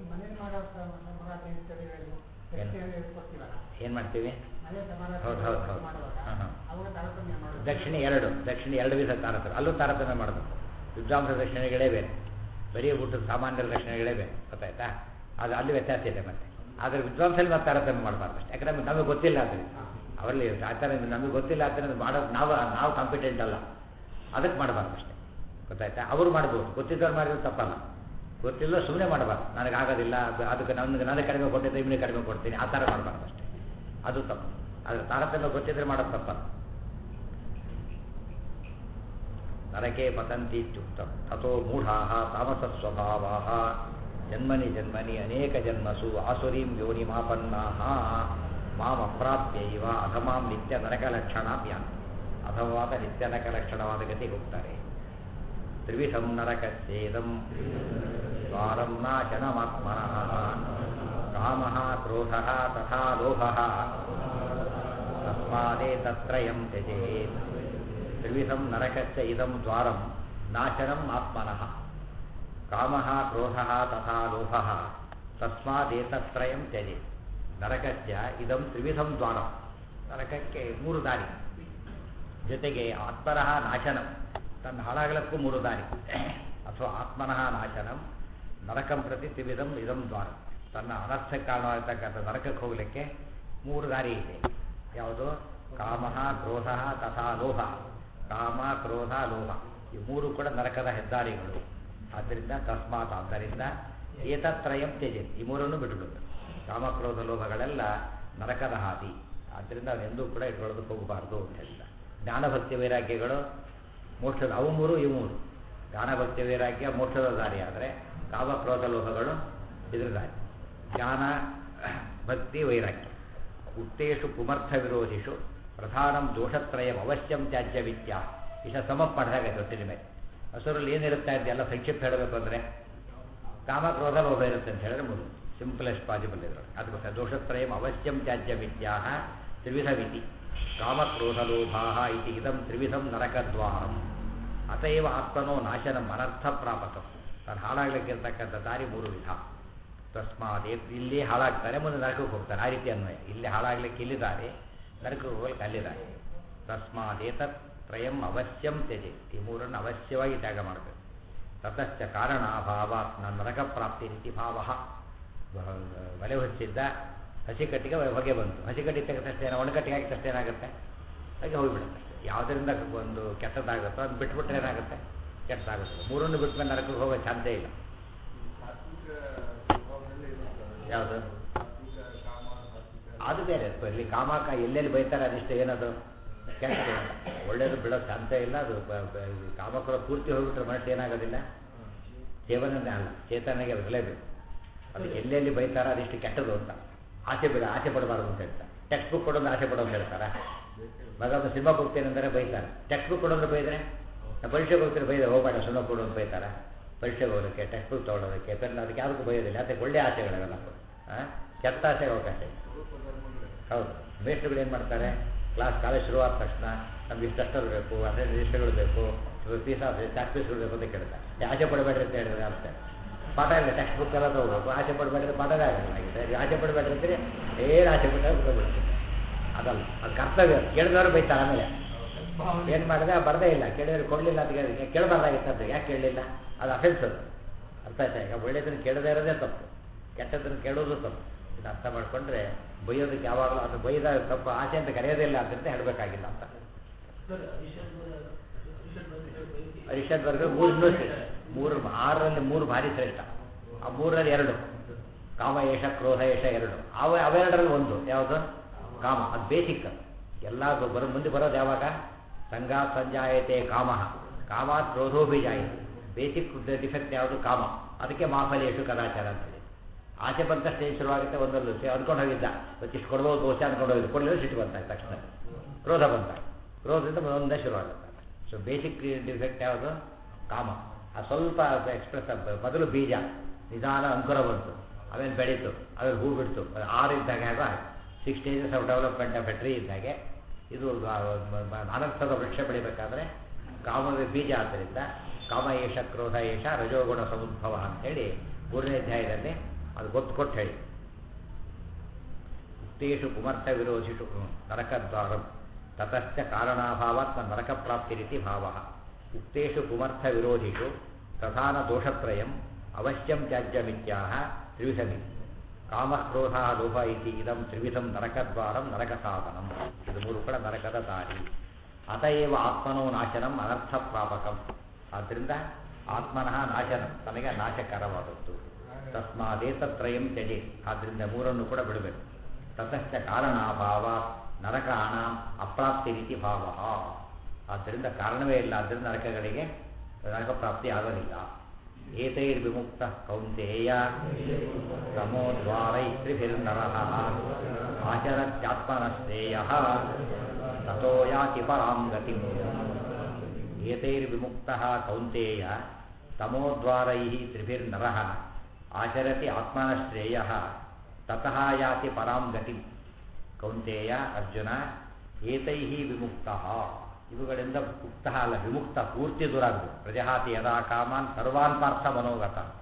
[SPEAKER 1] ಏನು ಮಾಡ್ತೀವಿ ಹೌದು ಹೌದು ಹೌದು ಹಾಂ ಹಾಂ ದಕ್ಷಿಣೆ ಎರಡು ದಕ್ಷಿಣೆ ಎರಡು ವಿಧ ತಾರತಮ್ಯ ಅಲ್ಲೂ ತಾರತಮ್ಯ ಮಾಡಬೇಕು ವಿದ್ವಾಂಸ ದಕ್ಷಿಣೆಗಳೇ ಬೇರೆ ಬರೀ ಊಟದ ಸಾಮಾನ್ಯರ ದಕ್ಷಿಣೆಗಳೇ ಬೇರೆ ಗೊತ್ತಾಯ್ತಾ ಅದು ಅಲ್ಲಿ ವ್ಯತ್ಯಾಸ ಇದೆ ಮತ್ತೆ ಆದರೆ ವಿದ್ವಾಂಸಲ್ಲಿ ಮತ್ತೆ ತಾರತಮ್ಯ ಮಾಡಬಾರ್ದು ಅಷ್ಟೇ ಯಾಕಂದ್ರೆ ನಮಗೆ ಗೊತ್ತಿಲ್ಲ ಅದರಿಂದ ಅವರಲ್ಲಿ ಆ ಥರ ನಮಗೆ ಗೊತ್ತಿಲ್ಲ ಅಂತ ಮಾಡೋದು ನಾವು ನಾವು ಕಾಂಪಿಟೆಂಟ್ ಅಲ್ಲ ಅದಕ್ಕೆ ಮಾಡಬಾರ್ದು ಅಷ್ಟೇ ಗೊತ್ತಾಯ್ತಾ ಅವರು ಮಾಡ್ಬೋದು ಗೊತ್ತಿದ್ದವ್ರು ಮಾಡಿದ್ರು ತಪ್ಪಲ್ಲ ಗೊತ್ತಿಲ್ಲ ಸುಮ್ಮನೆ ಮಾಡಬಾರ್ದು ನನಗೆ ಆಗೋದಿಲ್ಲ ಅದಕ್ಕೆ ನನಗೆ ನನಗೆ ಕಡಿಮೆ ಕೊಟ್ಟಿದ್ದೆ ಇವನಿಗೆ ಕಡಿಮೆ ಕೊಡ್ತೀನಿ ಆ ಥರ ಮಾಡಬಾರ್ದು ಅಷ್ಟೇ ಅದು ತಪ್ಪು ಆದರೆ ತಾರತಮ್ಯ ಗೊತ್ತಿದ್ರೆ ಮಾಡೋದು ತಪ್ಪಲ್ಲ ನರಕೆ ಪತಂತಿ ಇತ್ಯುಕ್ತ ತಥೋ ಮೂಢಾ ತಾಮಸ ಸ್ವಭಾವಾ ಜನ್ಮನಿ ಜನ್ಮನಿ ಅನೇಕ ಜನ್ಮಸು ಆಸುರೀಂ ಯೋನಿಮಾಪನ್ನಾ ಮಾಂ ಅಪ್ರಾಪ್ಯೈವ ಅಧಮಾಂ ನಿತ್ಯ ನರಕಲಕ್ಷಣಾಭ್ಯಾನ್ ಅಧಮವಾದ ನಿತ್ಯ ನರಕಲಕ್ಷಣವಾದ ಗತಿಗೆ ಹೋಗ್ತಾರೆ ತ್ರಿವಿಧಂ ನರಕಸ್ಯೇದಂ ದ್ವಾರಂ ನಾಶನಮಾತ್ಮನಃ ಕಾಮಃ ಕ್ರೋಧಃ ತಥಾ ಲೋಭಃ ತಸ್ಮಾದೇತತ್ರಯಂ ತ್ಯಜೇತ್ ತ್ರಿವಿಧಂ ನರಕಸ್ಯ ಇದಂ ದ್ವಾರಂ ನಾಶನಂ ಆತ್ಮನಃ ಕಾಮಃ ಕ್ರೋಧಃ ತಥಾ ಲೋಭಃ ತಸ್ಮಾದೇತತ್ರಯಂ ತ್ಯಜೆ ನರಕಸ್ಯ ಇದಂ ತ್ರಿವಿಧಂ ದ್ವಾರ ನರಕಕ್ಕೆ ಮೂರು ದಾರಿ ಜೊತೆಗೆ ಆತ್ಮನಃ ನಾಶನಂ ತನ್ನ ಹಾಳಾಗಲಕ್ಕೂ ಮೂರು ದಾರಿ ಅಥವಾ ಆತ್ಮನಃ ನಾಶನಂ ನರಕಂ ಪ್ರತಿ ತ್ರಿವಿಧಂ ಇದಂ ದ್ವಾರ ತನ್ನ ಅನರ್ಥಕ್ಕೆ ಕಾರಣವಾಗಿರ್ತಕ್ಕಂಥ ನರಕಕ್ಕೆ ಹೋಗಲಿಕ್ಕೆ ಮೂರು ದಾರಿ ಇದೆ ಯಾವುದು ಕಾಮ ಕ್ರೋಧ ತಥಾ ಲೋಭ ಕಾಮ ಕ್ರೋಧ ಲೋಭ ಈ ಮೂರು ಕೂಡ ನರಕದ ಹೆದ್ದಾರಿಗಳು ಆದ್ದರಿಂದ ತಸ್ಮಾತ್ ಆದ್ದರಿಂದ ಏತತ್ರಯಂ ತ್ಯಜೆ ಈ ಮೂರನ್ನು ಬಿಟ್ಟುಬಿಡುತ್ತೆ ಕಾಮ ಕ್ರೋಧ ಲೋಭಗಳೆಲ್ಲ ನರಕದ ಹಾದಿ ಆದ್ದರಿಂದ ಅದೆಂದೂ ಕೂಡ ಇಟ್ಕೊಳ್ಳೋದಕ್ಕೆ ಹೋಗಬಾರ್ದು ಅಂತ ಹೇಳಿದ ಜ್ಞಾನಭಕ್ತಿ ವೈರಾಗ್ಯಗಳು ಮೋಕ್ಷದ ಅವು ಮೂರು ಇವು ಮೂರು ಜ್ಞಾನಭಕ್ತಿ ವೈರಾಗ್ಯ ಮೋಕ್ಷದ ದಾರಿ ಆದರೆ ಕಾಮ ಕ್ರೋಧ ಲೋಭಗಳು ಇದ್ರ ದಾರಿ ಜ್ಞಾನ ಭಕ್ತಿ ವೈರಾಗ್ಯ ಉತ್ತೇಷು ಪುಮರ್ಥ ವಿರೋಧಿಷು ಪ್ರಧಾನಂ ದೋಷತ್ರಯಂ ಅವಶ್ಯಂ ತ್ಯಾಜ್ಯ ವಿದ್ಯ ಇಷ್ಟ ಸಮ ಮಾಡಿದಾಗ ಗೊತ್ತಿನ ಮೇಲೆ ಹಸುರಲ್ಲಿ ಏನಿರುತ್ತೆ ಅಂತ ಎಲ್ಲ ಸಂಕ್ಷಿಪ್ತ ಹೇಳಬೇಕು ಅಂದರೆ ಕಾಮ ಕ್ರೋಧ ಲೋಭ ಇರುತ್ತೆ ಅಂತ ಹೇಳಿದ್ರೆ ಮುಗಿದು ಸಿಂಪಲೆಸ್ಟ್ ಪಾಸಿಬಲ್ ಇದ್ರೊಳಗೆ ಅದಕ್ಕೋಸ್ಕರ ದೋಷತ್ರಯಂ ಅವಶ್ಯಂ ತ್ಯಾಜ್ಯ ವಿದ್ಯಾ ತ್ರಿವಿಧಮಿತಿ ಕಾಮಕ್ರೋಧ ಲೋಭಾ ಇತಿ ಇದಂ ತ್ರಿವಿಧಂ ನರಕದ್ವಾರಂ ಅತೈವ ಆತ್ಮನೋ ನಾಶನಂ ಅನರ್ಥ ಪ್ರಾಪಕಂ ತಾನು ಹಾಳಾಗ್ಲಿಕ್ಕಿರ್ತಕ್ಕಂಥ ದಾರಿ ಮೂರು ವಿಧ ತಸ್ಮಾತ್ ಇಲ್ಲಿ ಹಾಳಾಗ್ತಾರೆ ಮುಂದೆ ನರಕಕ್ಕೆ ಹೋಗ್ತಾರೆ ಆ ರೀತಿ ಅನ್ವಯ ಇಲ್ಲಿ ಹಾಳಾಗ್ಲಿಕ್ಕೆ ಇಲ್ಲಿದ್ದಾರೆ ನರಕಕ್ಕೆ ಹೋಗ್ಲಿಕ್ಕೆ ಅಲ್ಲಿದ್ದಾರೆ ತಸ್ಮಾತ್ ಏತತ್ ತ್ರಯಂ ಅವಶ್ಯಂ ತ್ಯಜೆ ಈ ಮೂರನ್ನು ಅವಶ್ಯವಾಗಿ ತ್ಯಾಗ ಮಾಡಬೇಕು ತತಶ್ಚ ಕಾರಣಾಭಾವ ನರಕ ಪ್ರಾಪ್ತಿ ರೀತಿ ಭಾವ ಒಲೆ ಹೊಚ್ಚಿದ್ದ ಹಸಿಕಟ್ಟಿಗೆ ಹೊಗೆ ಬಂತು ಹಸಿಕಟ್ಟಿಗೆ ತೆಗೆದ ತಕ್ಷಣ ಏನು ಒಣಕಟ್ಟಿಗೆ ಹಾಕಿದ ತಕ್ಷಣ ಏನಾಗುತ್ತೆ ಹಾಗೆ ಹೋಗಿಬಿಡುತ್ತೆ ಯಾವುದರಿಂದ ಒಂದು ಕೆಟ್ಟದಾಗುತ್ತೋ ಅದು ಬಿಟ್ಬಿಟ್ರೆ ಏನಾಗುತ್ತೆ ಕೆಟ್ಟದಾಗುತ್ತೆ ಮೂರನ್ನು ಬಿಟ್ಮೇಲೆ ನರಕಕ್ಕೆ ಹೋಗೋ ಚಾನ್ಸೇ ಇಲ್ಲ ಯಾವುದು ಅದು ಬೇರೆ ಇಲ್ಲಿ ಕಾಮಾಕ ಎಲ್ಲೆಲ್ಲಿ ಬೈತಾರೆ ಅದಿಷ್ಟು ಏನದು ಕೆಟ್ಟ ಒಳ್ಳೇದು ಬಿಡೋ ಚಾನ್ಸೇ ಇಲ್ಲ ಅದು ಕಾಮಕರ ಪೂರ್ತಿ ಹೋಗ್ಬಿಟ್ರೆ ಮನಸ್ಸು ಏನಾಗೋದಿಲ್ಲ ಜೀವನನೇ ಅಲ್ಲ ಚೇತನಿಗೆ ಬರಲೇಬೇಕು ಅದಕ್ಕೆ ಎಲ್ಲೆಲ್ಲಿ ಬೈತಾರ ಅದಿಷ್ಟು ಕೆಟ್ಟದು ಅಂತ ಆಸೆ ಬಿಡ ಆಸೆ ಪಡಬಾರ್ದು ಅಂತ ಹೇಳ್ತಾರೆ ಟೆಕ್ಸ್ಟ್ ಬುಕ್ ಕೊಡೋದು ಆಸೆ ಪಡೋದು ಹೇಳ್ತಾರ ಮಗ ಒಂದು ಸಿನಿಮಾ ಹೋಗ್ತೇನೆ ಅಂದರೆ ಬೈತಾರೆ ಟೆಕ್ಸ್ಟ್ ಬುಕ್ ಕೊಡೋದ್ರೆ ಬೈದ್ರೆ ಪರೀಕ್ಷೆಗೆ ಹೋಗ್ತಾರೆ ಬೈದ್ರೆ ಹೋಗಬೇಡ ಸಿನಿಮಾ ಕೊಡೋದು ಬೈತಾರೆ ಪರೀಕ್ಷೆಗೆ ಹೋಗೋದಕ್ಕೆ ಟೆಕ್ಸ್ಟ್ ಬುಕ್ ತೊಗೊಳೋದಕ್ಕೆ ಪೆನ್ ಅದಕ್ಕೆ ಯಾವುದಕ್ಕೂ ಬೈಯೋದಿಲ್ಲ ಅದಕ್ಕೆ ಒಳ್ಳೆ ಆಸೆಗಳವೆಲ್ಲ ಹಾಂ ಕೆಟ್ಟ ಆಸೆಗೆ ಅವಕಾಶ ಇಲ್ಲ ಹೌದು ಮೇಸ್ಟ್ರುಗಳು ಏನು ಮಾಡ್ತಾರೆ ಕ್ಲಾಸ್ ಕಾಲೇಜ್ ಶುರುವಾದ ತಕ್ಷಣ ನಮ್ಗೆ ಇಷ್ಟಷ್ಟು ಬೇಕು ಅಂದರೆ ರಿಜಿಸ್ಟರ್ಗಳು ಬೇಕು ಪೀಸ್ ಆಫ್ ಚಾಕ್ ಪೀಸ್ಗಳು ಬೇಕು ಅಂತ ಕೇಳ್ತಾರೆ ಆಸೆ ಪಡಬೇಡ್ರಿ ಅಂತ ಹೇಳಿದ್ರೆ ಅಷ್ಟೇ ಪಾಠ ಇಲ್ಲ ಟೆಕ್ಸ್ಟ್ ಬುಕ್ ಎಲ್ಲ ತೊಗೋಬೇಕು ಆಸೆ ಪಡಬೇಡ್ರಿ ಪಾಠನೇ ಆಗಲ್ಲ ಆಗಿದೆ ಆಸೆ ಪಡಬೇಡ್ರಿ ಅಂತೀರಿ ಏನು ಆಸೆ ಪಟ್ಟಾಗ ಬಿಡ್ತೀನಿ ಅದಲ್ಲ ಅದು ಕರ್ತವ್ಯ ಕೇಳಿದವರು ಬೈತಾರೆ ಆಮೇಲೆ ಏನು ಮಾಡಿದೆ ಬರದೇ ಇಲ್ಲ ಕೇಳಿದ್ರೆ ಕೊಡಲಿಲ್ಲ ಅಂತ ಕೇಳಿದ್ರೆ ಕೇಳಬಾರ್ದಾಗಿತ್ತು ಅಂತ ಯಾಕೆ ಕೇಳಲಿಲ್ಲ ಅದು ಅಫೆನ್ಸ್ ಅದು ಅರ್ಥ ಆಯ್ತಾ ಈಗ ಒಳ್ಳೆಯದನ್ನು ಕೇಳದೇ ಇರೋದೇ ತಪ್ಪು ಕೆಟ್ಟದನ್ನು ಕೇಳೋದು ತಪ್ಪು ಇದು ಅರ್ಥ ಮಾಡಿಕೊಂಡ್ರೆ ಬೈಯೋದಕ್ಕೆ ಯಾವಾಗಲೂ ಅದು ಬೈದ ತಪ್ಪು ಆಸೆ ಅಂತ ಕರೆಯೋದಿಲ್ಲ ಅಂತ ಹೇಳಬೇಕಾಗಿಲ್ಲ ಅಂತ ಅರಿಷಡ್ ವರ್ಗ ಮೂರು ಇನ್ನೊಂದು ಮೂರು ಆರರಲ್ಲಿ ಮೂರು ಭಾರಿ ಶ್ರೇಷ್ಠ ಆ ಮೂರರಲ್ಲಿ ಎರಡು ಕಾಮ ಏಷ ಕ್ರೋಧ ಏಷ ಎರಡು ಅವ ಅವೆರಡರಲ್ಲಿ ಒಂದು ಯಾವುದು ಕಾಮ ಅದು ಬೇಸಿಕ್ ಎಲ್ಲ ಬರೋ ಮುಂದೆ ಬರೋದು ಯಾವಾಗ ಸಂಗಾ ಸಂಜಾಯತೆ ಕಾಮ ಕಾಮಾತ್ ಕ್ರೋಧೋಭಿಜಾಯತೆ ಬೇಸಿಕ್ ಡಿಫೆಕ್ಟ್ ಯಾವುದು ಕಾಮ ಅದಕ್ಕೆ ಮಾಫಲೇಶು ಕದಾಚಾರ ಅಂತೇಳಿ ಆಸೆ ಬಂದ ಸ್ಟೇಜ್ ಶುರುವಾಗುತ್ತೆ ಒಂದೊಂದು ಅಂದ್ಕೊಂಡು ಹೋಗಿದ್ದ ಇಷ್ಟು ಕೊಡ್ಬೋದು ದೋಷ ಅಂದ್ಕೊಂಡು ಹೋಗಿದ್ದು ಕೊಡಲಿಲ್ಲ ಸಿಟ್ಟು ಬಂತ ತಕ್ಷಣ ಕ್ರೋಧ ಬಂತ ಕ್ರೋಧದಿಂದ ಒಂದೇ ಶುರುವಾಗುತ್ತೆ ಸೊ ಬೇಸಿಕ್ ಡಿಫೆಕ್ಟ್ ಯಾವುದು ಕಾಮ ಆ ಸ್ವಲ್ಪ ಎಕ್ಸ್ಪ್ರೆಸ್ ಮೊದಲು ಬೀಜ ನಿಧಾನ ಅಂಕುರ ಬಂತು ಆಮೇಲೆ ಬೆಳೀತು ಆಮೇಲೆ ಹೂ ಬಿಡ್ತು ಆರು ಇದ್ದಾಗ ಹೇಗೋ six stages of development of a tree ಇದ್ದಾಗೆ ಇದು ಅನರ್ಥದ ವೃಕ್ಷ ಬೆಳಿಬೇಕಾದ್ರೆ ಕಾಮದ ಬೀಜ ಆದ್ದರಿಂದ ಕಾಮ ಏಷ ಕ್ರೋಧ ಏಷ ರಜೋಗುಣ ಸಮುದ್ಭವ ಅಂತೇಳಿ ಮೂರನೇ ಅಧ್ಯಾಯದಲ್ಲಿ ಅದು ಗೊತ್ತು ಕೊಟ್ಟು ಹೇಳಿ ಉಕ್ತೇಷು ಪುಮರ್ಥ ವಿರೋಧಿಷು ನರಕದ್ವಾರಂ ತತಶ್ಚ ಕಾರಣಾಭಾವಾತ್ಮ ನರಕ ಪ್ರಾಪ್ತಿ ರೀತಿ ಭಾವ ಉಕ್ತೇಷು ಪುಮರ್ಥ ವಿರೋಧಿಷು ಪ್ರಧಾನ ದೋಷತ್ರಯಂ ಅವಶ್ಯಂ ತ್ಯಾಜ್ಯಮಿತ್ಯಾಹ ತ್ರಿವಿಧಮಿ ಕಾಮ ಕ್ರೋಧ ಲೋಭ ಇತಿ ಇದಂ ತ್ರಿವಿಧಂ ನರಕದ್ವಾರಂ ನರಕ ಸಾಧನಂ ಇದು ಮೂರು ಕೂಡ ನರಕದ ದಾರಿ ಅತಏವ ಆತ್ಮನೋ ನಾಶನಂ ಅನರ್ಥ ಪ್ರಾಪಕಂ ಆದ್ದರಿಂದ ಆತ್ಮನಃ ನಾಶನಂ ತನಗೆ ನಾಶಕರವಾದದ್ದು ತಸ್ಮಾದೇತತ್ರಯಂ ತ್ಯಜೆ ಆದ್ದರಿಂದ ಮೂರನ್ನು ಕೂಡ ಬಿಡಬೇಕು ತತಶ್ಚ ಕಾರಣಾಭಾವ ನರಕಾಣ ಅಪ್ರಾಪ್ತಿ ರೀತಿ ಭಾವ ಆದ್ದರಿಂದ ಕಾರಣವೇ ಇಲ್ಲ ಆದ್ದರಿಂದ ನರಕಗಳಿಗೆ ನರಕ ಪ್ರಾಪ್ತಿ ಆಗೋದಿಲ್ಲ ಏತೈರ್ವಿಮುಕ್ತ ಕೌಂತೆಯ ತಮೋದ್ವಾರೈತ್ರಿಭಿರ್ನರ ಆಚರತ್ಯಾತ್ಮನಶ್ರೇಯ ತಥೋ ಯಾತಿ ಪರಾಂ ಗತಿ ಏತೈರ್ವಿಮುಕ್ತ ಕೌಂತೆಯ ತಮೋದ್ವಾರೈ ತ್ರಿಭಿರ್ನರ ಆಚರತಿ ಆತ್ಮನಶ್ರೇಯ ತತಃ ಯಾತಿ ಪರಾಂ ಗತಿ ಕೌಂತೆಯ ಅರ್ಜುನ ಏತೈ ವಿಮುಕ್ತ ಇವುಗಳಿಂದ ಮುಕ್ತ ಅಲ್ಲ ವಿಮುಕ್ತ ಪೂರ್ತಿ ದೂರಾಗಬೇಕು ಪ್ರಜಹಾತಿ ಯದಾ ಕಾಮಾನ್ ಸರ್ವಾನ್ ಪಾರ್ಥ ಮನೋಗತ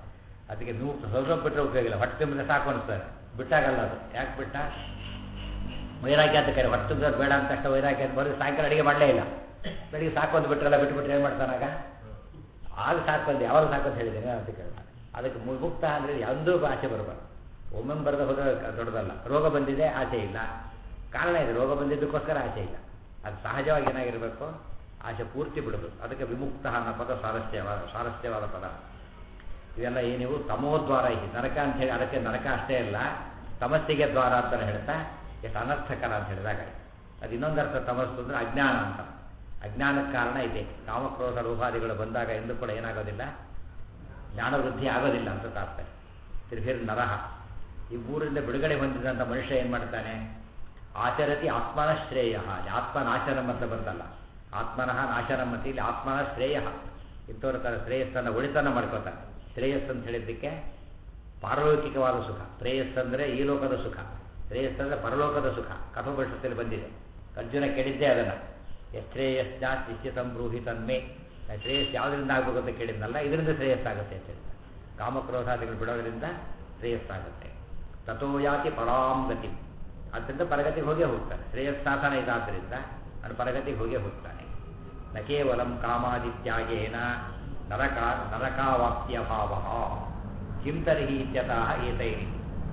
[SPEAKER 1] ಅದಕ್ಕೆ ನೀವು ಸ್ವಲ್ಪ ಬಿಟ್ಟರೆ ಉಪಯೋಗ ಇಲ್ಲ ಹೊಟ್ಟೆ ತುಂಬಿದ್ರೆ ಸಾಕು ಅನಿಸ್ತಾರೆ ಬಿಟ್ಟಾಗಲ್ಲ ಅದು ಯಾಕೆ ಬಿಟ್ಟ ವೈರಾಗ್ಯ ಅಂತ ಕರೆ ಹೊಟ್ಟೆ ತುಂಬಿದ್ರೆ ಬೇಡ ಅಂತ ತಕ್ಷಣ ವೈರಾಗ್ಯ ಅಂತ ಬರೋದು ಸಾಯಂಕಾಲ ಅಡಿಗೆ ಮಾಡಲೇ ಇಲ್ಲ ಬೆಳಿಗ್ಗೆ ಸಾಕು ಅಂತ ಬಿಟ್ಟರೆಲ್ಲ ಬಿಟ್ಬಿಟ್ರೆ ಏನು ಮಾಡ್ತಾನಾಗ ಆಗ ಸಾಕು ಅಂತ ಯಾವಾಗ ಸಾಕು ಅಂತ ಹೇಳಿದ್ದೇನೆ ಅಂತ ಕೇಳಿದ ಅದಕ್ಕೆ ಮು- ಮುಕ್ತ ಅಂದರೆ ಯಾವುದೂ ಆಸೆ ಬರಬಾರ್ದು ಒಮ್ಮೊಮ್ಮೆ ಬರೆದ ಹೋದ್ರೆ ಕ- ದೊಡ್ಡದಲ್ಲ ರೋಗ ಬಂದಿದೆ ಆಸೆ ಇಲ್ಲ ಕಾರಣ ಇದೆ ರೋಗ ಬಂದಿದ್ದಕ್ಕೋಸ್ಕರ ಆಸೆ ಇಲ್ಲ ಅದು ಸಹಜವಾಗಿ ಏನಾಗಿರಬೇಕು ಆಸೆ ಪೂರ್ತಿ ಬಿಡಬೇಕು ಅದಕ್ಕೆ ವಿಮುಕ್ತ ಅನ್ನೋ ಪದ ಸ್ವಾರಸ್ಯವಾದ ಸ್ವಾರಸ್ಯವಾದ ಪದ ಇವೆಲ್ಲ ಏನಿವು ತಮೋದ್ವಾರ ಇದೆ ನರಕ ಅಂತ ಹೇಳಿ ಅದಕ್ಕೆ ನರಕ ಅಷ್ಟೇ ಅಲ್ಲ ತಮಸ್ಸಿಗೆ ದ್ವಾರ ಅಂತ ಹೇಳ್ತಾ ಎಷ್ಟು ಅನರ್ಥಕರ ಅಂತ ಹೇಳಿದಾಗ ಅದು ಇನ್ನೊಂದು ಅರ್ಥ ತಮಸ್ಸು ಅಂದರೆ ಅಜ್ಞಾನ ಅಂತ ಅಜ್ಞಾನಕ್ಕೆ ಕಾರಣ ಇದೆ ಕಾಮಕ್ರೋಧ ಲೋಭಾದಿಗಳು ಬಂದಾಗ ಎಂದೂ ಕೂಡ ಏನಾಗೋದಿಲ್ಲ ಜ್ಞಾನವೃದ್ಧಿ ಆಗೋದಿಲ್ಲ ಅಂತ ತಾತ್ಪರ್ಯ ತ್ರಿಭಿರ್ ನರಹ ಈ ಮೂರಿಂದ ಬಿಡುಗಡೆ ಹೊಂದಿದಂಥ ಮನುಷ್ಯ ಏನು ಮಾಡ್ತಾನೆ ಆಚರತಿ ಆತ್ಮನ ಶ್ರೇಯ ಆತ್ಮನಾಶನಂ ಅಂತ ಬಂತಲ್ಲ ಆತ್ಮನಃ ನಾಶನಂ ಅಂತ ಇಲ್ಲಿ ಆತ್ಮನ ಶ್ರೇಯ ಇಂಥವ್ರ ತರ ಶ್ರೇಯಸ್ಸನ್ನು ಒಳಿತನ ಮಾಡ್ಕೋತಾನೆ ಶ್ರೇಯಸ್ ಅಂತ ಹೇಳಿದ್ದಕ್ಕೆ ಪಾರಲೌಕಿಕವಾದ ಸುಖ ಶ್ರೇಯಸ್ ಅಂದರೆ ಈ ಲೋಕದ ಸುಖ ಶ್ರೇಯಸ್ ಅಂದರೆ ಪರಲೋಕದ ಸುಖ ಕಥೋಪನಿಷತ್ತಲ್ಲಿ ಬಂದಿದೆ ಅರ್ಜುನ ಕೇಳಿದ್ದೇ ಅದನ್ನು ಯಶ್ರೇಯಸ್ನ ನಿಶ್ಚಿತ ಸಂಬ್ರೂಹಿ ತನ್ಮೆ ನಾನು ಶ್ರೇಯಸ್ ಯಾವುದರಿಂದ ಆಗಬೇಕು ಅಂತ ಕೇಳಿದ್ನಲ್ಲ ಇದರಿಂದ ಶ್ರೇಯಸ್ಸಾಗುತ್ತೆ ಅಂತ ಹೇಳಿದ ಕಾಮಕ್ರೋಧಾದಿಗಳು ಬಿಡೋದ್ರಿಂದ ಶ್ರೇಯಸ್ಸಾಗುತ್ತೆ ತಥೋ ಯಾತಿ ಪರಾಂ ಗತಿ ಆದ್ದರಿಂದ ಪರಗತಿಗೆ ಹೋಗೇ ಹೋಗ್ತಾನೆ ಶ್ರೇಯಸ್ಸಾಧನ ಇದಾದ್ದರಿಂದ ಅವನು ಪರಗತಿಗೆ ಹೋಗೇ ಹೋಗ್ತಾನೆ ನ ಕೇವಲಂ ಕಾಮಾದಿತ್ಯಾಗೇನ ನರಕ ನರಕಾವಾಪ್ತಿಯ ಭಾವ ಕಿಂ ತರ್ಹಿ ಇತ್ಯತಃ ಏತೈರಿ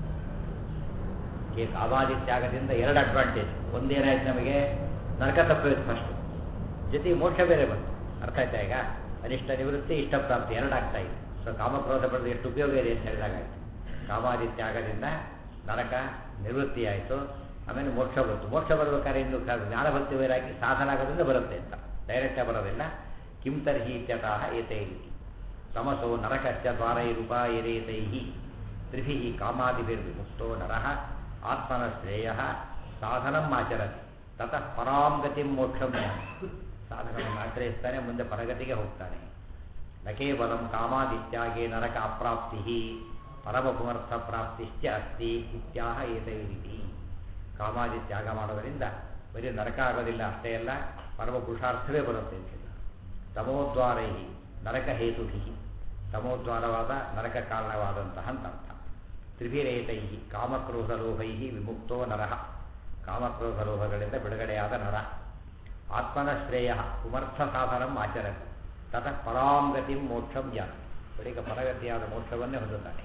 [SPEAKER 1] ಈ ಕಾಮಾದಿತ್ಯಾಗದಿಂದ ಎರಡು ಅಡ್ವಾಂಟೇಜ್ ಒಂದೇನಾಯ್ತು ನಮಗೆ ನರಕ ತಪ್ಪೋಯ್ತು ಫಸ್ಟ್ ಜೊತೆಗೆ ಮೋಕ್ಷ ಬೇರೆ ಬಂತು ಅರ್ಥ ಆಯ್ತಾ ಈಗ ಅನಿಷ್ಟ ನಿವೃತ್ತಿ ಇಷ್ಟ ಪ್ರಾಪ್ತಿ ಎರಡು ಆಗ್ತಾ ಇದೆ ಸೊ ಕಾಮಕ್ರೋಧ ಪಡೆದು ಎಷ್ಟು ಉಪಯೋಗ ಇದೆ ಅಂತ ಹೇಳಿದಾಗ ಆಯ್ತು ಕಾಮಾದಿತ್ಯಾಗದಿಂದ ನರಕ ನಿವೃತ್ತಿ ಆಯಿತು ಆಮೇಲೆ ಮೋಕ್ಷ ಬಂತು ಮೋಕ್ಷ ಬರ್ಬೇಕಾದ್ರೆ ಇನ್ನು ಕ- ಜ್ಞಾನಭಕ್ತಿ ವೈರಾಗಿ ಸಾಧನ ಆಗೋದ್ರಿಂದ ಬರುತ್ತೆ ಅಂತ ಡೈರೆಕ್ಟಾಗಿ ಬರೋದಿಲ್ಲ ಕಿಂ ತರ್ಹಿ ಇತ್ಯತಃ ಏತೈರಿ ತಮಸೋ ನರಕಶ್ಚ ದ್ವಾರೈರುಪ ಏರೇತೈಹಿ ತ್ರಿಭಿ ಕಾಮಾದಿಭಿರ್ವಿಮುಕ್ತೋ ನರಃ ಆತ್ಮನ ಶ್ರೇಯ ಸಾಧನಂ ಆಚರತಿ ತತಃ ಪರಾಂ ಗತಿಂ ಮೋಕ್ಷಂ ಯಾತಿ. ಸಾಧನವನ್ನು ಆಶ್ರಯಿಸ್ತಾನೆ ಮುಂದೆ ಪರಗತಿಗೆ ಹೋಗ್ತಾನೆ ನ ಕೇವಲಂ ಕಾಮಾದಿತ್ಯಾಗೆ ನರಕ ಅಪ್ರಾಪ್ತಿ ಪರಮಪುಮರ್ಥ ಪ್ರಾಪ್ತಿಶ್ಚ ಅಸ್ತಿ ಇತ್ಯಾಹ ಏತೈರಿತಿ ಕಾಮಾದಿ ತ್ಯಾಗ ಮಾಡೋದರಿಂದ ಬರೀ ನರಕ ಆಗೋದಿಲ್ಲ ಅಷ್ಟೇ ಅಲ್ಲ ಪರಮ ಪುರುಷಾರ್ಥವೇ ಬರುತ್ತೆ ಅಂತ ಹೇಳಿ ತಮೋದ್ವಾರೈ ನರಕ ಹೇತುಭಿ ತಮೋದ್ವಾರವಾದ ನರಕ ಕಾರಣವಾದಂತಹ ಅಂತ ಅರ್ಥ ತ್ರಿಭಿರೇತೈ ಕಾಮಕ್ರೋಧ ಲೋಭೈ ವಿಮುಕ್ತೋ ನರಃ ಕಾಮಕ್ರೋಧ ಲೋಭಗಳಿಂದ ಬಿಡುಗಡೆಯಾದ ನರ ಆತ್ಮನ ಶ್ರೇಯ ಪುಮರ್ಥ ಸಾಧನಂ ಆಚರತಿ ತತಃ ಪರಾಂ ಗತಿಂ ಮೋಕ್ಷಂ ಯಾತಿ ಬಳಿಕ ಪರಗತಿಯಾದ ಮೋಕ್ಷವನ್ನೇ ಹೊಂದುತ್ತಾನೆ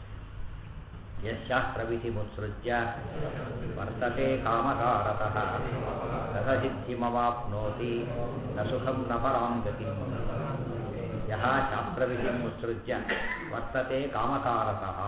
[SPEAKER 1] ಯಶಾಸ್ತ್ರವಿಧಿ ಮುತ್ಸೃಜ್ಯ ವರ್ತತೆ ಕಾಮಕಾರತಃ ರಸಸಿದ್ಧಿಮವಾಪ್ನೋತಿ ನ ಸುಖಂ ನ ಪರಾಂ ಗತಿಂ ಯಹ ಶಾಸ್ತ್ರವಿಧಿಂ ಮುತ್ಸೃಜ್ಯ ವರ್ತತೆ ಕಾಮಕಾರತಃ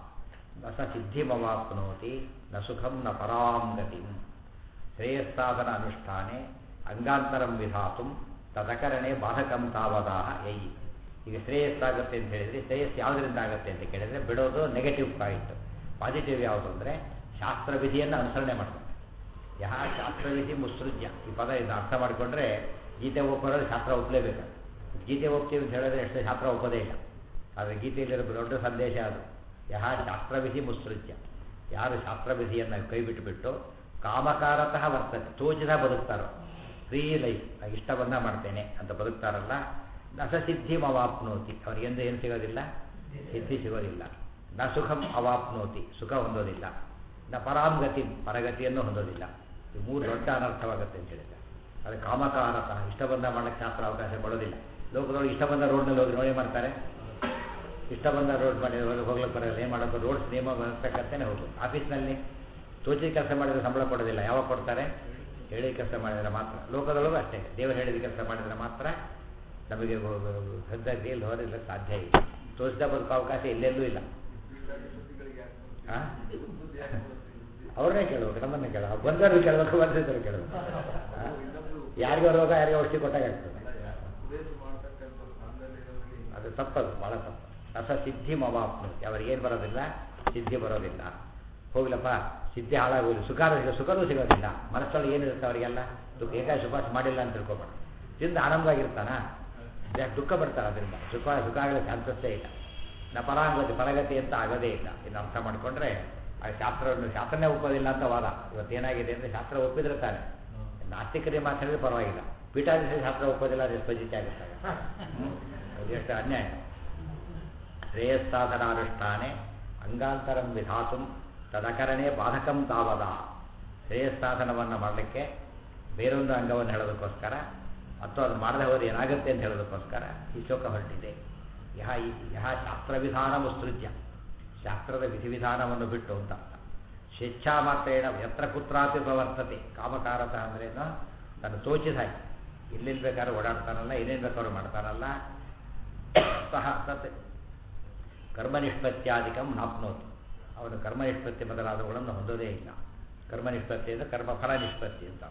[SPEAKER 1] ರಸಸಿದ್ಧಿಮವಾಪ್ನೋತಿ ನ ಸುಖಂ ನ ಪರಾಂ ಗತಿಂ ಶ್ರೇಯಸ್ಸಾಧನ ಅನುಷ್ಠಾನೆ ಅಂಗಾಂತರಂ ವಿಧಾತು ತದಕರಣೆ ಬಾಧಕಂ ತಾವದಾಹ ಯೈ ಈಗ ಶ್ರೇಯಸ್ಸಾಗುತ್ತೆ ಅಂತ ಹೇಳಿದ್ರೆ ಶ್ರೇಯಸ್ ಯಾವುದರಿಂದ ಆಗುತ್ತೆ ಅಂತ ಕೇಳಿದ್ರೆ ಬಿಡೋದು ನೆಗೆಟಿವ್ ಪಾಯಿಂಟ್ ಪಾಸಿಟಿವ್ ಯಾವುದು ಅಂದರೆ ಶಾಸ್ತ್ರವಿಧಿಯನ್ನು ಅನುಸರಣೆ ಮಾಡ್ತಾರೆ ಯಹ ಶಾಸ್ತ್ರವಿಧಿ ಮುತ್ಸೃಜ್ಯ ಈ ಪದ ಇದನ್ನು ಅರ್ಥ ಮಾಡಿಕೊಂಡ್ರೆ ಗೀತೆ ಒಪ್ಪೋದ್ರೆ ಶಾಸ್ತ್ರ ಒಪ್ಪಲೇಬೇಕು ಗೀತೆ ಒಪ್ತೀವಿ ಅಂತ ಹೇಳಿದ್ರೆ ಎಷ್ಟು ಶಾಸ್ತ್ರ ಒಪ್ಪೋದೇ ಇಲ್ಲ ಆದರೆ ಗೀತೆಯಲ್ಲಿರೋ ದೊಡ್ಡ ಸಂದೇಶ ಅದು ಯಹ ಶಾಸ್ತ್ರವಿಧಿ ಮುತ್ಸೃಜ್ಯ ಯಾರು ಶಾಸ್ತ್ರವಿಧಿಯನ್ನು ಕೈ ಬಿಟ್ಟುಬಿಟ್ಟು ಕಾಮಕಾರತಃ ವರ್ತನೆ ತೋಚಿದ ಬದುಕ್ತಾರೋ ಫ್ರೀ ಲೈಫ್ ಇಷ್ಟ ಬಂದ ಮಾಡ್ತೇನೆ ಅಂತ ಬದುಕ್ತಾರಲ್ಲ ನಸಸಿದ್ಧಿ ಅವಾಪ್ನೋತಿ ಅವ್ರಿಗೆಂದು ಏನು ಸಿಗೋದಿಲ್ಲ ಸಿದ್ಧಿ ಸಿಗೋದಿಲ್ಲ ನ ಸುಖಂ ಅವಾಪ್ನೋತಿ ಸುಖ ಹೊಂದೋದಿಲ್ಲ ನ ಪರಾಂ ಗತಿ ಪರಗತಿಯನ್ನು ಹೊಂದೋದಿಲ್ಲ ಈ ಮೂರು ದೊಡ್ಡ ಅನರ್ಥವಾಗುತ್ತೆ ಅಂತ ಹೇಳಿದ್ರೆ ಅದು ಕಾಮಕಾರತಃ ಇಷ್ಟ ಬಂದ ಮಾಡಕ್ಕೆ ಶಾಸ್ತ್ರ ಅವಕಾಶ ಕೊಡೋದಿಲ್ಲ ಲೋಕದೊಳಗೆ ಇಷ್ಟ ಬಂದ ರೋಡ್ನಲ್ಲಿ ಹೋಗಿ ನೋಡಿ ಮಾಡ್ತಾರೆ ಇಷ್ಟ ಬಂದ ರೋಡ್ ಮಾಡಿ ಹೋಗ್ಲಿಕ್ಕೆ ಬರೋಲ್ಲ ಏನು ಮಾಡೋದು ರೋಡ್ಸ್ ನಿಯಮ ತಕ್ಕಂತೆಯೇ ಹೋಗೋದು ಆಫೀಸ್ನಲ್ಲಿ ತೋಚಿದ ಕೆಲಸ ಮಾಡಿದ್ರೆ ಸಂಬಳ ಕೊಡೋದಿಲ್ಲ ಯಾವಾಗ ಕೊಡ್ತಾರೆ ಹೇಳಿದ ಕೆಲಸ ಮಾಡಿದರೆ ಮಾತ್ರ ಲೋಕದೊಳಗೂ ಅಷ್ಟೇ ದೇವರು ಹೇಳಿದ ಕೆಲಸ ಮಾಡಿದರೆ ಮಾತ್ರ ನಮಗೆ ಸದ್ಯದಲ್ಲಿ ಹೊರಲಿಕ್ಕೆ ಸಾಧ್ಯ ಇಲ್ಲ ತೋರಿಸಿದ ಬದುಕೋ ಅವಕಾಶ ಎಲ್ಲೆಲ್ಲೂ ಇಲ್ಲ ಆ? ಅವ್ರನ್ನೇ ಕೇಳಬೇಕು ನಮ್ಮನ್ನೇ ಕೇಳ ಬಂದವರು ಕೇಳಬೇಕು ಬಂದಿದ್ದರು ಕೇಳಬೇಕು ಆ? ಯಾರಿಗೋ ರೋಗ ಯಾರಿಗೋ ಔಷಧಿ ಕೊಟ್ಟಾಗ ಆಗ್ತದೆ ಅದು ತಪ್ಪದು ಭಾಳ ತಪ್ಪು ರಸ ಸಿದ್ಧಿ ಮವಾಪ್ನತಿ ಅವ್ರಿಗೇನು ಬರೋದಿಲ್ಲ ಸಿದ್ಧಿ ಬರೋದಿಲ್ಲ ಹೋಗ್ಲಪ್ಪ ಸಿದ್ಧಿ ಹಾಳಾಗೋದು ಸುಖ ಸುಖನೂ ಸಿಗೋದಿಲ್ಲ ಮನಸ್ಸೊಳಗೆ ಏನಿರುತ್ತೆ ಅವರಿಗೆಲ್ಲ ದುಃಖ ಏಕಾಶ ಸುಖಾಸ ಮಾಡಿಲ್ಲ ಅಂತ ತಿಳ್ಕೊಬೇಡ ತಿಂದು ಆನಂದವಾಗಿರ್ತಾನ ಯಾಕೆ ದುಃಖ ಬರ್ತಾರೆ ಅದರಿಂದ ಸುಖ ಸುಖ ಆಗಲಿ ಚಾನ್ಸಸ್ಸೇ ಇಲ್ಲ ನ ಪರಾಂಗತಿ ಪರಗತಿ ಅಂತ ಆಗೋದೇ ಇಲ್ಲ ಇನ್ನು ಅರ್ಥ ಮಾಡಿಕೊಂಡ್ರೆ ಆ ಶಾಸ್ತ್ರವನ್ನು ಶಾಸ್ತ್ರನೇ ಒಪ್ಪೋದಿಲ್ಲ ಅಂತ ವಾದ ಇವತ್ತೇನಾಗಿದೆ ಅಂದರೆ ಶಾಸ್ತ್ರ ಒಪ್ಪಿದ್ರೆ ತಾನೆ ನಾಸ್ತಿಕರಿಗೆ ಮಾತಾಡಿದ್ರೆ ಪರವಾಗಿಲ್ಲ ಪೀಠಾಧೀಶ ಶಾಸ್ತ್ರ ಒಪ್ಪೋದಿಲ್ಲ ಅದು ಎಷ್ಟು ಫಜಿತಿ ಆಗುತ್ತೆ ಹ್ಮ್? ಅದು ಎಷ್ಟು ಅನ್ಯಾಯ ಶ್ರೇಯಸ್ಸಾಧನಾನುಷ್ಠಾನೆ ಅಂಗಾಂತರಂ ವಿಧಾತು ತದಕರಣೆ ಬಾಧಕಂ ತಾವದ ಶ್ರೇಯಸ್ಸಾಧನವನ್ನು ಮಾಡಲಿಕ್ಕೆ ಬೇರೊಂದು ಅಂಗವನ್ನು ಹೇಳೋದಕ್ಕೋಸ್ಕರ ಮತ್ತು ಅದು ಮಾಡದೆ ಹೋದರೆ ಏನಾಗುತ್ತೆ ಅಂತ ಹೇಳೋದಕ್ಕೋಸ್ಕರ ಈ ಶ್ಲೋಕ ಹೊರಟಿದೆ ಯಹ ಯಹ ಶಾಸ್ತ್ರವಿಧಾನ ಉತ್ಸೃಜ್ಯ ಶಾಸ್ತ್ರದ ವಿಧಿವಿಧಾನವನ್ನು ಬಿಟ್ಟು ಅಂತ ಸ್ವೇಚ್ಛಾ ಮಾತ್ರೇಣ ಯತ್ರ ಕುತ್ರಾಪಿ ಪ್ರವರ್ತತೆ ಕಾಮಕಾರತ ಅಂದ್ರೇನು ತನ್ನ ತೋಚಿದ ಹಾಗೆ ಎಲ್ಲೆಲ್ಲಿ ಬೇಕಾದ್ರೂ ಓಡಾಡ್ತಾನಲ್ಲ ಏನೇನು ಬೇಕಾದ್ರೂ ಮಾಡ್ತಾನಲ್ಲ ಸಹ ತತ್ ಕರ್ಮನಿಷ್ಪತ್ಯಾಧಿಕಂ ನಾಪ್ನೋತಿ ಅವನು ಕರ್ಮನಿಷ್ಪತ್ತಿ ಮೊದಲಾದವುಗಳನ್ನು ಹೊಂದೋದೇ ಇಲ್ಲ ಕರ್ಮನಿಷ್ಪತ್ತಿ ಅಂದರೆ ಕರ್ಮಫಲ ನಿಷ್ಪತ್ತಿ ಅಂತ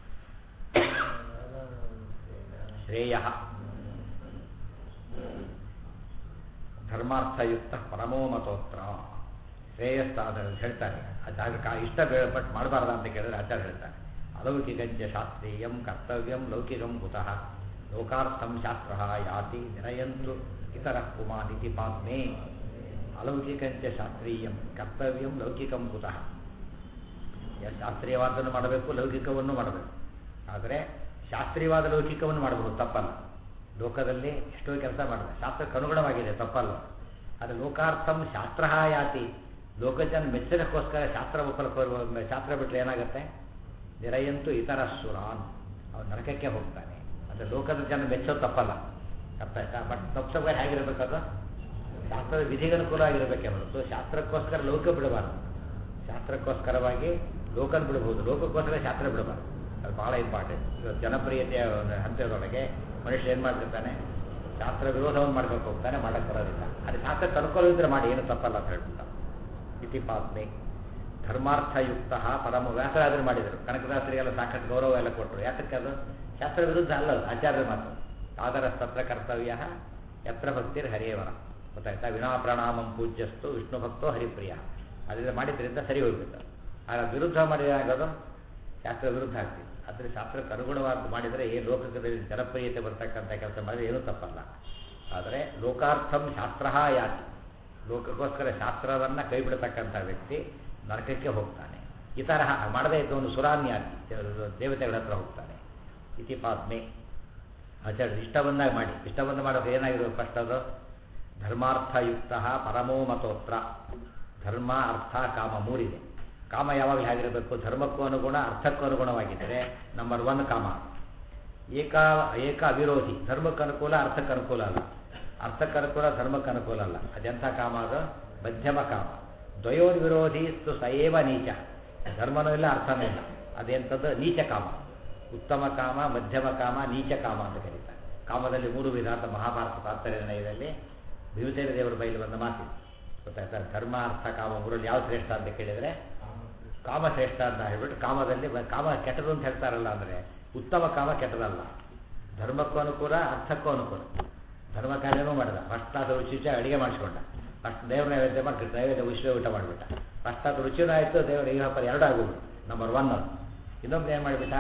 [SPEAKER 1] ಶ್ರೇಯ ಧರ್ಮಾರ್ಥಯುಕ್ತ ಪರಮೋ ಮತೋತ್ರ ಶ್ರೇಯಸ್ಸಾದ ಹೇಳ್ತಾರೆ ಅದು ಕಾ ಇಷ್ಟ ಬಟ್ ಮಾಡಬಾರ್ದ ಅಂತ ಕೇಳಿದ್ರೆ ಆಚಾರ್ಯ ಹೇಳ್ತಾರೆ ಅಲೌಕಿಕಂಚ ಶಾಸ್ತ್ರೀಯಂ ಕರ್ತವ್ಯಂ ಲೌಕಿಕಂ ಕುತಃ ಲೋಕಾರ್ಥಂ ಶಾಸ್ತ್ರ ಯಾತಿ ನಿರಯಂತು ಇತರ ಪುಮಾನಿತಿ ಪಾತ್ಮೆ ಅಲೌಕಿಕಂಚ ಶಾಸ್ತ್ರೀಯಂ ಕರ್ತವ್ಯಂ ಲೌಕಿಕಂ ಕುತಃ ಶಾಸ್ತ್ರೀಯವಾದನ್ನು ಮಾಡಬೇಕು ಲೌಕಿಕವನ್ನು ಮಾಡಬೇಕು ಆದರೆ ಶಾಸ್ತ್ರೀಯವಾದ ಲೌಕಿಕವನ್ನು ಮಾಡಬಹುದು ತಪ್ಪಲ್ಲ ಲೋಕದಲ್ಲಿ ಎಷ್ಟೋ ಕೆಲಸ ಮಾಡಿದೆ ಶಾಸ್ತ್ರಕ್ಕೆ ಅನುಗುಣವಾಗಿದೆ ತಪ್ಪಲ್ಲ ಅದು ಲೋಕಾರ್ಥಂ ಶಾಸ್ತ್ರ ಯಾತಿ ಲೋಕಜನ ಮೆಚ್ಚನಕ್ಕೋಸ್ಕರ ಶಾಸ್ತ್ರ ಒಪ್ಪಲಕ್ಕೆ ಶಾಸ್ತ್ರ ಬಿಟ್ಟರೆ ಏನಾಗುತ್ತೆ ನಿರಯಂತು ಇತರ ಸುರಾನ್ ಅವನು ನರಕಕ್ಕೆ ಹೋಗ್ತಾನೆ ಅದು ಲೋಕದ ಜನ ಮೆಚ್ಚೋದು ತಪ್ಪಲ್ಲ ಅರ್ಥ ಆಯ್ತಾ ಬಟ್ ತಪ್ಸಬೇಕು ಹೇಗಿರಬೇಕದು ಶಾಸ್ತ್ರದ ವಿಧಿಗನುಕೂಲ ಆಗಿರಬೇಕೇ ಹೊರತು ಶಾಸ್ತ್ರಕ್ಕೋಸ್ಕರ ಲೋಕ ಬಿಡಬಾರ್ದು ಶಾಸ್ತ್ರಕ್ಕೋಸ್ಕರವಾಗಿ ಲೋಕನ ಬಿಡಬಹುದು ಲೋಕಕ್ಕೋಸ್ಕರ ಶಾಸ್ತ್ರ ಬಿಡಬಾರ್ದು ಅದು ಬಹಳ ಇಂಪಾರ್ಟೆಂಟ್ ಇವತ್ತು ಜನಪ್ರಿಯತೆಯ ಒಂದು ಹಂತದೊಳಗೆ ಮನುಷ್ಯ ಏನು ಮಾಡ್ತಿರ್ತಾನೆ ಶಾಸ್ತ್ರ ವಿರೋಧವನ್ನು ಮಾಡ್ಕೊಂಡು ಹೋಗ್ತಾನೆ ಮಾಡಕ್ಕೆ ಬರೋದಿಲ್ಲ ಅದು ಶಾಸ್ತ್ರ ತಡ್ಕೊಳ್ಳೋ ಇದ್ರೆ ಮಾಡಿ ಏನು ತಪ್ಪಲ್ಲ ಅಂತ ಹೇಳ್ಬಿಟ್ಟ ಇತಿ ಪಾತ್ಮೆ ಧರ್ಮಾರ್ಥಯುಕ್ತ ಪರಮ ವ್ಯಾಸರಾದರು ಮಾಡಿದರು ಕನಕದಾಸರಿಗೆಲ್ಲ ಸಾಕಷ್ಟು ಗೌರವ ಎಲ್ಲ ಕೊಟ್ಟರು ಯಾತಕ್ಕೆ ಅದು ಶಾಸ್ತ್ರ ವಿರುದ್ಧ ಅಲ್ಲ ಅದು ಆಚಾರ್ಯರ ಮಾತು ಆದರ ತತ್ರ ಕರ್ತವ್ಯ ಯತ್ರ ಭಕ್ತಿರ್ ಹರಿಯವರ ಗೊತ್ತಾಯ್ತಾ ವಿನಾ ಪ್ರಣಾಮಂ ಪೂಜ್ಯಸ್ತು ವಿಷ್ಣು ಭಕ್ತೋ ಹರಿಪ್ರಿಯ ಅದರಿಂದ ಮಾಡಿದ್ರಿಂದ ಸರಿ ಹೋಗ್ಬಿಟ್ಟು ಆಗ ವಿರುದ್ಧ ಮಾಡಿದಾಗೋದು ಶಾಸ್ತ್ರ ವಿರುದ್ಧ ಆಗ್ತಿತ್ತು ಆದರೆ ಶಾಸ್ತ್ರಕ್ಕೆ ಅನುಗುಣವಾಗಿ ಮಾಡಿದರೆ ಏನು ಲೋಕದಲ್ಲಿ ಜನಪ್ರಿಯತೆ ಬರ್ತಕ್ಕಂಥ ಕೆಲಸ ಮಾಡಿದ್ರೆ ಏನೂ ತಪ್ಪಲ್ಲ ಆದರೆ ಲೋಕಾರ್ಥಂ ಶಾಸ್ತ್ರ ಯಾತಿ ಲೋಕಕ್ಕೋಸ್ಕರ ಶಾಸ್ತ್ರವನ್ನು ಕೈ ಬಿಡತಕ್ಕಂಥ ವ್ಯಕ್ತಿ ನರಕಕ್ಕೆ ಹೋಗ್ತಾನೆ ಈ ತರಹ ಮಾಡದೇ ಇದ್ದವನು ಸುರಾನ್ಯಾತಿ ದೇವತೆಗಳ ಹತ್ರ ಹೋಗ್ತಾನೆ ಇತಿ ಪಾತ್ಮೆ ಆಚಾರ್ಯ ಇಷ್ಟವನ್ನಾಗಿ ಮಾಡಿ ಇಷ್ಟವನ್ನು ಮಾಡೋದು ಏನಾಗಿರೋದು ಫಸ್ಟ್ ಅದು ಧರ್ಮಾರ್ಥಯುಕ್ತ ಪರಮೋ ಮತೋತ್ರ ಧರ್ಮ ಅರ್ಥ ಕಾಮ ಮೂರಿದೆ ಕಾಮ ಯಾವಾಗಲೂ ಹೇಗಿರಬೇಕು ಧರ್ಮಕ್ಕೂ ಅನುಗುಣ ಅರ್ಥಕ್ಕೂ ಅನುಗುಣವಾಗಿದ್ದರೆ ನಂಬರ್ ಒನ್ ಕಾಮ ಏಕ ಏಕ ಅವಿರೋಧಿ ಧರ್ಮಕ್ಕೆ ಅನುಕೂಲ ಅರ್ಥಕ್ಕೆ ಅನುಕೂಲ ಅಲ್ಲ ಅರ್ಥಕ್ಕೆ ಅನುಕೂಲ ಧರ್ಮಕ್ಕೆ ಅನುಕೂಲ ಅಲ್ಲ ಅದೆಂಥ ಕಾಮ ಅದು ಮಧ್ಯಮ ಕಾಮ ದ್ವಯೋರ್ ವಿರೋಧಿ ಸಯೇವ ನೀಚ ಧರ್ಮನೂ ಇಲ್ಲ ಅರ್ಥನೂ ಇಲ್ಲ ಅದೆಂಥದ್ದು ನೀಚ ಕಾಮ ಉತ್ತಮ ಕಾಮ ಮಧ್ಯಮ ಕಾಮ ನೀಚ ಕಾಮ ಅಂತ ಕರೀತಾರೆ ಕಾಮದಲ್ಲಿ ಮೂರು ವಿಧ ಅಂತ ಮಹಾಭಾರತ ತಾತ್ಪರ್ಯ ನಿರ್ಣಯದಲ್ಲಿ ಭೀಮಸೇನ ದೇವರ ಬೈಲಿ ಬಂದ ಮಾತಿದೆ ಗೊತ್ತಾಯ್ತಾ ಧರ್ಮ ಅರ್ಥ ಕಾಮ ಮೂರಲ್ಲಿ ಯಾವ ಶ್ರೇಷ್ಠ ಅಂತ ಕೇಳಿದರೆ ಕಾಮ ಶ್ರೇಷ್ಠ ಅಂತ ಹೇಳ್ಬಿಟ್ಟು ಕಾಮದಲ್ಲಿ ಕಾಮ ಕೆಟ್ಟದು ಅಂತ ಹೇಳ್ತಾರಲ್ಲ ಅಂದರೆ ಉತ್ತಮ ಕಾಮ ಕೆಟ್ಟದಲ್ಲ ಧರ್ಮಕ್ಕೂ ಅನುಕೂಲ ಅರ್ಥಕ್ಕೂ ಅನುಕೂಲ ಧರ್ಮ ಕಾರ್ಯನೂ ಮಾಡಿದ ಫಸ್ಟ್ ಅದು ರುಚಿ ಅಡಿಗೆ ಮಾಡಿಸ್ಕೊಂಡ ಫಸ್ಟ್ ದೇವ್ರ ನೈವೇದ್ಯ ಮಾಡಿ ನೈವೇದ್ಯ ವಿಶ್ವ ಊಟ ಮಾಡಿಬಿಟ್ಟ ಫಸ್ಟ್ ಅದು ರುಚಿನೂ ಆಯಿತು ದೇವ್ರ ಈಗ ಎರಡು ಆಗೋದು ನಂಬರ್ ಒನ್ ಅದು ಇನ್ನೊಂದು ಏನು ಮಾಡಿಬಿಟ್ಟ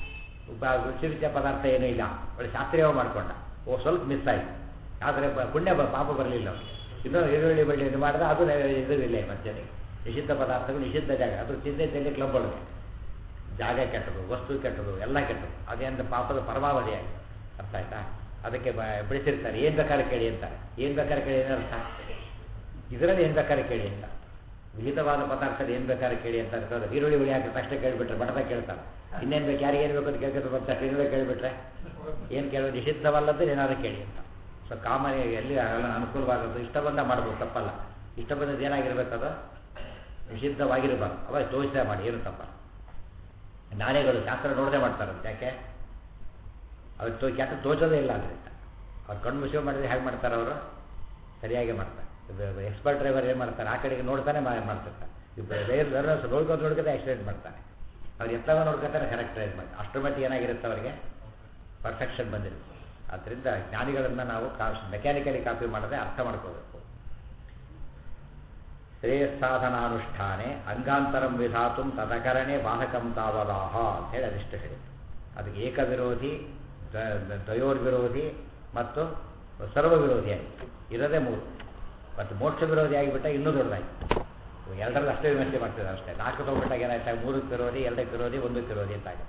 [SPEAKER 1] ರುಚಿ ರುಚಿಯ ಪದಾರ್ಥ ಏನೂ ಇಲ್ಲ ಒಳ್ಳೆ ಶಾಸ್ತ್ರೀಯ ಮಾಡ್ಕೊಂಡ ಓ ಸ್ವಲ್ಪ ಮಿಸ್ ಆಯಿತು ಆದರೆ ಪುಣ್ಯ ಪಾಪ ಬರಲಿಲ್ಲ ಇನ್ನೂ ಈರುಳ್ಳಿ ಬಳ್ಳಿ ಇದು ಮಾಡಿದ್ರೆ ಅದು ಇದು ಇಲ್ಲ ಮನುಷ್ಯನಿಗೆ ನಿಷಿದ್ಧ ಪದಾರ್ಥಗಳು ನಿಷಿದ್ಧ ಜಾಗ ಅದು ಚಿಂತೆಯಲ್ಲಿ ಕ್ಲಬ್ ಒಳಗೆ ಜಾಗ ಕೆಟ್ಟದು ವಸ್ತು ಕೆಟ್ಟದು ಎಲ್ಲ ಕೆಟ್ಟದು ಅದೇಂದ್ರ ಪಾಪದ ಪರಮಾವಧಿಯಾಗಿ ಅರ್ಥ ಆಯ್ತಾ ಅದಕ್ಕೆ ಬಿಡಿಸಿರ್ತಾರೆ ಏನು ಬೇಕಾದ್ರೆ ಕೇಳಿ ಅಂತಾರೆ ಏನು ಬೇಕಾದ್ರೆ ಕೇಳಿ ಏನರ್ಥ ಇದರಲ್ಲಿ ಏನು ಬೇಕಾದ್ರೆ ಕೇಳಿ ಅಂತ ವಿಹಿತವಾದ ಪದಾರ್ಥದಲ್ಲಿ ಏನು ಬೇಕಾದ್ರೆ ಕೇಳಿ ಅಂತ ಇರ್ತದೆ ಈರುಳ್ಳಿ ಹುಳಿ ಹಾಕಿ ತಕ್ಷಣ ಕೇಳಿಬಿಟ್ರೆ ಬಡದ ಕೇಳ್ತಾರೆ ಇನ್ನೇನು ಬೇಕು ಯಾರಿಗೆ ಏನು ಬೇಕು ಅಂತ ಕೇಳ್ಕೊಂಡು ಬಂದ ತಕ್ಷಣ ಇನ್ನೂ ಕೇಳಿಬಿಟ್ರೆ ಏನು ಕೇಳೋದು ನಿಷಿದ್ಧವಲ್ಲದ್ದು ಏನಾದರೂ ಕೇಳಿ ಅಂತ ಸೊ ಕಾಮನ್ ಎಲ್ಲಿ ಅನುಕೂಲವಾದದ್ದು ಇಷ್ಟ ಬಂದ ಮಾಡ್ಬೋದು ತಪ್ಪಲ್ಲ ಇಷ್ಟ ಬಂದದ್ದು ಏನಾಗಿರ್ಬೇಕದು ನಿಷಿದ್ಧವಾಗಿರಬಾರ್ದು ಅವಾಗ ತೋರಿಸೇ ಮಾಡಿ ಏನು ತಪ್ಪ ನಾನೇಗಳು ಶಾಸ್ತ್ರ ನೋಡದೆ ಮಾಡ್ತಾರಂತೆ ಯಾಕೆ ಅವ್ರು ತೋ ಯಾಕೆ ತೋಚೋದೇ ಇಲ್ಲ ಅದರಿಂದ ಅವ್ರು ಕಣ್ಣು ಮುಚ್ಚೋ ಮಾಡಿದ್ರೆ ಹೇಗೆ ಮಾಡ್ತಾರೆ ಅವರು ಸರಿಯಾಗಿ ಮಾಡ್ತಾರೆ ಎಕ್ಸ್ಪರ್ಟ್ ಡ್ರೈವರ್ ಏನು ಮಾಡ್ತಾರೆ ಆ ಕಡೆಗೆ ನೋಡ್ತಾನೆ ಮಾಡ್ತಿರ್ತಾರೆ ಇಬ್ಬರು ನೋಡ್ಕೊಂಡು ನೋಡ್ಕೊತ ಆಕ್ಸಿಡೆಂಟ್ ಮಾಡ್ತಾನೆ ಅವ್ರು ಎತ್ತವ ನೋಡ್ಕೊತಾರೆ ಕರೆಕ್ಟ್ ಡ್ರೈವ್ ಮಾಡ್ತಾರೆ ಅಷ್ಟರ ಮಟ್ಟಿಗೆ ಏನಾಗಿರುತ್ತೆ ಅವರಿಗೆ ಪರ್ಫೆಕ್ಷನ್ ಬಂದಿರುತ್ತೆ ಆದ್ದರಿಂದ ಜ್ಞಾನಿಗಳನ್ನು ನಾವು ಕಾ ಮೆಕ್ಯಾನಿಕಲಿ ಕಾಪಿ ಮಾಡದೆ ಅರ್ಥ ಮಾಡ್ಕೋಬೇಕು ಶ್ರೇಯಸ್ಸಾಧನಾನುಷ್ಠಾನೆ ಅಂಗಾಂತರಂ ವಿಧಾತು ತದಕರಣೆ ಬಾಧಕಂ ತಾವದಾಹ ಅಂತ ಹೇಳಿ ಅದಿಷ್ಟು ಹೇಳಿ ಅದಕ್ಕೆ ಏಕವಿರೋಧಿ ದ್ವಯೋರ್ ವಿರೋಧಿ ಮತ್ತು ಸರ್ವ ವಿರೋಧಿಯಾಗಿ ಇರೋದೇ ಮೂರು ಮತ್ತು ಮೋಕ್ಷ ವಿರೋಧಿ ಆಗಿಬಿಟ್ಟ ಇನ್ನೂ ದೊಡ್ಡದಾಯ್ತು ಎರಡರಲ್ಲಿ ಅಷ್ಟೇ ವಿಮರ್ಶೆ ಮಾಡ್ತಿದ್ದಾರೆ ಅಷ್ಟೇ ನಾಲ್ಕು ತಗೊಂಡ್ಬಿಟ್ಟಾಗ ಏನಾಯ್ತು ಮೂರಕ್ಕೆ ವಿರೋಧಿ ಎರಡಕ್ಕೆ ವಿರೋಧಿ ಒಂದಕ್ಕೆ ವಿರೋಧಿ ಅಂತ ಆಗುತ್ತೆ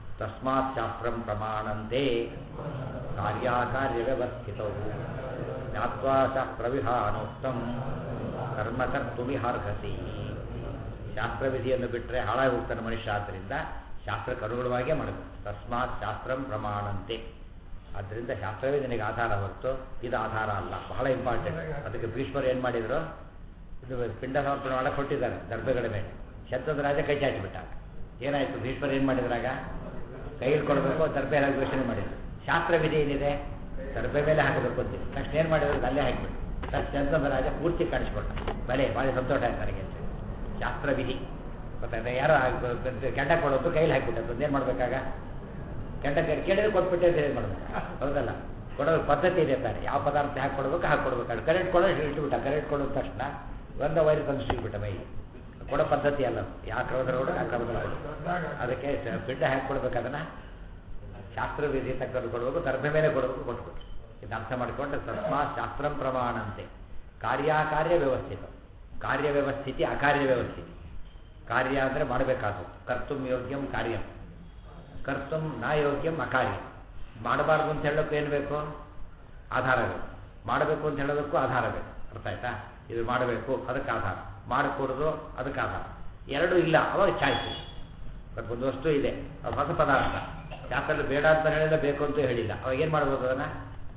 [SPEAKER 1] ತಸ್ಮಾತ್ ಶಾಸ್ತ್ರಂ ಪ್ರಮಾಣಂತೆ ಕಾರ್ಯಾಕಾರ್ಯ ವ್ಯವಸ್ಥಿತವು ಜ್ಞಾತ್ವಾ ಶಾಸ್ತ್ರವಿಧಾನೋಕ್ತಂ ಕರ್ಮ ಕರ್ತುಮಿಹಾರ್ಹಸಿ ಶಾಸ್ತ್ರವಿಧಿಯನ್ನು ಬಿಟ್ಟರೆ ಹಾಳಾಗಿ ಹೋಗ್ತಾನೆ ಮನುಷ್ಯ ಆದ್ದರಿಂದ ಶಾಸ್ತ್ರಕ್ಕೆ ಅನುಗುಣವಾಗಿಯೇ ಮಾಡಬೇಕು ತಸ್ಮಾತ್ ಶಾಸ್ತ್ರಂ ಪ್ರಮಾಣಂತೆ ಆದ್ದರಿಂದ ಶಾಸ್ತ್ರವೇ ನಿನಗೆ ಆಧಾರ ಹೊರತು ಇದು ಆಧಾರ ಅಲ್ಲ ಬಹಳ ಇಂಪಾರ್ಟೆಂಟ್ ಅದಕ್ಕೆ ಭೀಷ್ಮರು ಏನು ಮಾಡಿದ್ರು ಇದು ಪಿಂಡ ಸಮರ್ಪಣೆ ಮಾಡಕ್ಕೆ ಕೊಟ್ಟಿದ್ದಾರೆ ದರ್ಬೆಗಳ ಮೇಲೆ ಶಬ್ದದ ರಾಜ ಕೈ ಚಾಚಿಬಿಟ್ಟ ಏನಾಯಿತು ಭೀಷ್ಮರು ಏನು ಮಾಡಿದ್ರಾಗ ಕೈಯಲ್ಲಿ ಕೊಡಬೇಕು ದರ್ಬೆ ಹಾಕಿ ಘೋಷಣೆ ಮಾಡಿದ್ರು ಶಾಸ್ತ್ರವಿಧಿ ಏನಿದೆ ದರ್ಬೆ ಮೇಲೆ ಹಾಕಬೇಕು ಅಂತ ತಕ್ಷಣ ಏನು ಮಾಡಿದ್ರು ಅಲ್ಲೇ ಹಾಕಿಬಿಟ್ಟು ತಕ್ಷಣ ಚಂದ್ರದ ರಾಜ ಪೂರ್ತಿ ಕಾಣಿಸ್ಕೊಟ್ಟ ಬಲೆ ಭಾಳ ಸಂತೋಷ ಆಯ್ತು ನನಗೆ ಅಂತ ಹೇಳಿ. ಶಾಸ್ತ್ರವಿಧಿ ಗೊತ್ತಾಯ್ತಾ ಯಾರೋ ಕೆಂಡ ಕೊಡೋದು ಕೈಲಿ ಹಾಕಿಬಿಟ್ಟದ್ದು ಏನು ಮಾಡಬೇಕಾಗ ಕೆಂಡ ಕೇಳಿದ್ರೆ ಕೊಟ್ಬಿಟ್ಟೆ ಅಂತ ಏನು ಮಾಡ್ಬೇಕು ಹೌದಲ್ಲ ಕೊಡೋ ಪದ್ಧತಿ ಇದೆ ತಾನೆ ಯಾವ ಪದಾರ್ಥ ಹಾಕಿ ಕೊಡ್ಬೇಕು ಹಾಕಿ ಕೊಡ್ಬೇಕು ಕರೆಂಟ್ ಕೊಡೋದು ಇಟ್ಬಿಟ್ಟ ಕರೆಂಟ್ ಕೊಡೋದ ತಕ್ಷಣ ಒಂದ ವೈರ್ ತಂದು ಸಿಗ್ಬಿಟ್ಟ ಮೈ ಕೊಡೋ ಪದ್ಧತಿ ಅಲ್ಲ ಯಾವ ಕ್ರಮದಲ್ಲಿ ಕೊಡು ಆ ಕ್ರಮದಲ್ಲಿ ಕೊಡು ಅದಕ್ಕೆ ಸ- ಪಿಂಡ ಹಾಕಿ ಕೊಡ್ಬೇಕು ಅದನ್ನ ಶಾಸ್ತ್ರ ವಿಧಿ ತಕ್ಕದ್ದು ಕೊಡಬೇಕು ದರ್ಭೆ ಮೇಲೆ ಕೊಡಬೇಕು ಕೊಟ್ಬಿಟ್ಟು ಇದು ಅರ್ಥ ಮಾಡಿಕೊಂಡ್ರೆ ತಸ್ಮಾ ಶಾಸ್ತ್ರಂ ಪ್ರಮಾಣಂತೆ ಕಾರ್ಯಾಕಾರ್ಯ ವ್ಯವಸ್ಥಿತ ಕಾರ್ಯ ವ್ಯವಸ್ಥಿತಿ ಅಕಾರ್ಯ ವ್ಯವಸ್ಥಿತಿ ಕಾರ್ಯ ಅಂದರೆ ಮಾಡಬೇಕಾದ್ರು ಕರ್ತುಂ ಯೋಗ್ಯಂ ಕಾರ್ಯಂ ಕರ್ತುಂ ನಾ ಯೋಗ್ಯಂ ಅಕಾರ್ಯ ಮಾಡಬಾರ್ದು ಅಂತ ಹೇಳೋಕ್ಕೂ ಏನು ಬೇಕು ಆಧಾರ ಬೇಕು ಮಾಡಬೇಕು ಅಂತ ಹೇಳೋದಕ್ಕೂ ಆಧಾರ ಬೇಕು ಅರ್ಥ ಆಯ್ತಾ ಇದು ಮಾಡಬೇಕು ಅದಕ್ಕೆ ಆಧಾರ ಮಾಡಿಕೊಡೋದು ಅದಕ್ಕೆ ಆಧಾರ ಎರಡೂ ಇಲ್ಲ ಅವಾಗ ಚಾಯ್ಸ್ ಬಟ್ ಒಂದು ವಸ್ತು ಇದೆ ಅದು ಹೊಸ ಪದಾರ್ಥ ಶಾಸ್ತ್ರದಲ್ಲಿ ಬೇಡ ಅಂತ ಹೇಳಿಲ್ಲ ಬೇಕು ಅಂತ ಹೇಳಿಲ್ಲ ಅವಾಗ ಏನು ಮಾಡ್ಬೋದು ಅದನ್ನು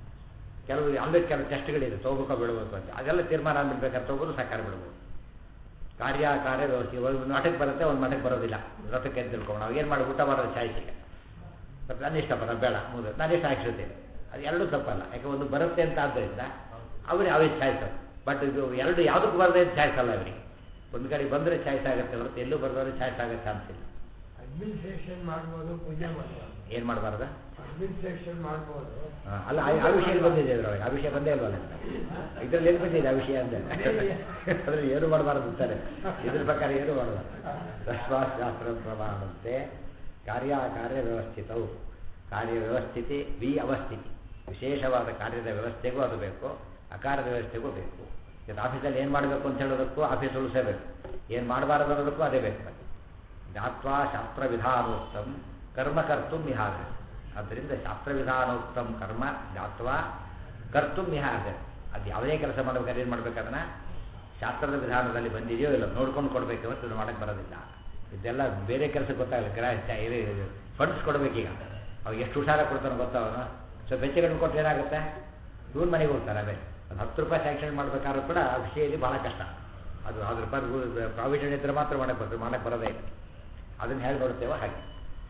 [SPEAKER 1] ಕೆಲವು ಅಲ್ಲೇ ಕೆಲವು ಟೆಸ್ಟ್ಗಳಿದೆ ತೊಗೋಬೇಕೋ ಬಿಡಬೇಕು ಅಂತ ಅದೆಲ್ಲ ತೀರ್ಮಾನ ಆಗ್ಬಿಡ್ಬೇಕಾದ್ರೆ ತೊಗೋದು ಸಾಕಾರ ಬಿಡ್ಬೋದು ಕಾರ್ಯ ಕಾರ್ಯ ವ್ಯವಸ್ಥೆ ಒಂದು ಮಠಕ್ಕೆ ಬರುತ್ತೆ ಒಂದು ಮಠಕ್ಕೆ ಬರೋದಿಲ್ಲ ರಥಕ್ಕೆ ಅಂತ ತಿಳ್ಕೊಂಡು ನಾವು ಏನು ಮಾಡಿ ಊಟ ಮಾಡೋದು ಚಾಯ್ಸಿಗೆ ಮತ್ತು ನಾನು ಇಷ್ಟಪಡ ಬೇಡ ಮೂರು ನಾನು ಇಷ್ಟ ಹಾಕಿರ್ತೇನೆ ಅದು ಎರಡೂ ತಪ್ಪಲ್ಲ ಯಾಕೆ ಒಂದು ಬರುತ್ತೆ ಅಂತ ಆದ್ದರಿಂದ ಅವ್ರಿಗೆ ಅವೇ ಚಾಯ್ಸ್ ಬಟ್ ಇದು ಎರಡು ಯಾವುದಕ್ಕೂ ಬರದೆ ಚಾಯ್ಸ್ ಅಲ್ಲ ಅವರಿಗೆ ಒಂದು ಕಡೆ ಬಂದರೆ ಚಾಯ್ಸ್ ಆಗುತ್ತೆ ಹೊರತು ಎಲ್ಲೂ ಬರೆದವ್ರೆ ಚಾಯ್ಸ್ ಆಗೋ ಚಾನ್ಸ್ ಇಲ್ಲ
[SPEAKER 2] ಅಡ್ಮಿನಿಸ್ಟ್ರೇಷನ್ ಮಾಡ್ಬೋದು ಪೂಜೆ ಮಾಡ್ಬೋದು
[SPEAKER 1] ಏನು ಮಾಡಬಾರ್ದು
[SPEAKER 2] ಅಡ್ಮಿನಿಸ್ಟ್ರೇಷನ್ ಮಾಡ್ಬೋದು
[SPEAKER 1] ಅಲ್ಲ ಆ- ಆ ವಿಷಯ ಬಂದಿದೆ ಇದ್ರೊಳಗೆ ಆ ವಿಷಯ ಬಂದೇ ಇಲ್ವಲ್ಲ ಇದ್ರಲ್ಲಿ ಏನು ಬಂದಿದೆ ಆ ವಿಷಯ ಅಂದರೆ ಅದ್ರಲ್ಲಿ ಏನು ಮಾಡಬಾರ್ದು ಅಂತಾರೆ ಇದ್ರ ಪ್ರಕಾರ ಏನು ಮಾಡಬಾರ್ದು ತಸ್ಮಾಶಾಸ್ತ್ರ ಪ್ರಮಾಣಂತೆ ಕಾರ್ಯ ಕಾರ್ಯ ವ್ಯವಸ್ಥಿತವು ಕಾರ್ಯ ವ್ಯವಸ್ಥಿತಿ ವಿ ಅವಸ್ಥಿತಿ ವಿಶೇಷವಾದ ಕಾರ್ಯದ ವ್ಯವಸ್ಥೆಗೂ ಅದು ಬೇಕು ಅಕಾರ್ಯದ ವ್ಯವಸ್ಥೆಗೂ ಬೇಕು ಇದು ಆಫೀಸಲ್ಲಿ ಏನು ಮಾಡಬೇಕು ಅಂತ ಹೇಳೋದಕ್ಕೂ ಆಫೀಸ್ ಉಳಿಸಬೇಕು ಏನು ಮಾಡಬಾರದು ಅನ್ನೋದಕ್ಕೂ ಅದೇ ಬೇಕು ಮತ್ತೆ ಜ್ಞಾತ್ವಾ ಶಾಸ್ತ್ರವಿಧಾನೋಕ್ತಂ ಕರ್ಮ ಕರ್ತು ಮಿಹಾಗ ಆದ್ದರಿಂದ ಶಾಸ್ತ್ರವಿಧಾನೋಕ್ತಂ ಕರ್ಮ ಜ್ಞಾತ್ವಾ ಕರ್ತು ಮಿಹಾಗ ಅದು ಯಾವುದೇ ಕೆಲಸ ಮಾಡ್ಬೇಕಾದ್ರೆ ಏನು ಮಾಡ್ಬೇಕದನ್ನ ಶಾಸ್ತ್ರದ ವಿಧಾನದಲ್ಲಿ ಬಂದಿದೆಯೋ ಇಲ್ಲ ನೋಡ್ಕೊಂಡು ಕೊಡಬೇಕು ಇವತ್ತು ಇದು ಮಾಡಕ್ಕೆ ಬರೋದಿಲ್ಲ ಇದೆಲ್ಲ ಬೇರೆ ಕೆಲಸಕ್ಕೆ ಗೊತ್ತಾಗಲ್ಲ ಗ್ರಹ ಇದು ಫಂಡ್ಸ್ ಕೊಡಬೇಕೀಗ ಅವಾಗ ಎಷ್ಟು ಹುಷಾರ ಕೊಡ್ತಾನೆ ಗೊತ್ತವನು ಸ್ವಲ್ಪ ಹೆಚ್ಚು ಕಡಿಮೆ ಕೊಟ್ಟರೆ ಏನಾಗುತ್ತೆ ಇವ್ನ ಮನೆಗೆ ಹೋಗ್ತಾರೆ ಅದೇ ಒಂದು ಹತ್ತು ರೂಪಾಯಿ ಸ್ಯಾಂಕ್ಷನ್ ಮಾಡಬೇಕಾದ್ರೂ ಕೂಡ ಆ ವಿಷಯದಲ್ಲಿ ಭಾಳ ಕಷ್ಟ ಅದು ಅದ್ರ ರೂಪಾಯಿ ಪ್ರಾವಿಷನ್ ಇದ್ದರೆ ಮಾತ್ರ ಮಾಡಕ್ಕೆ ಬರ್ತದೆ ಮಾಡಕ್ಕೆ ಬರೋದೇ ಇಲ್ಲ ಅದನ್ನು ಹೇಗೆ ನೋಡ್ತೇವೋ ಹಾಗೆ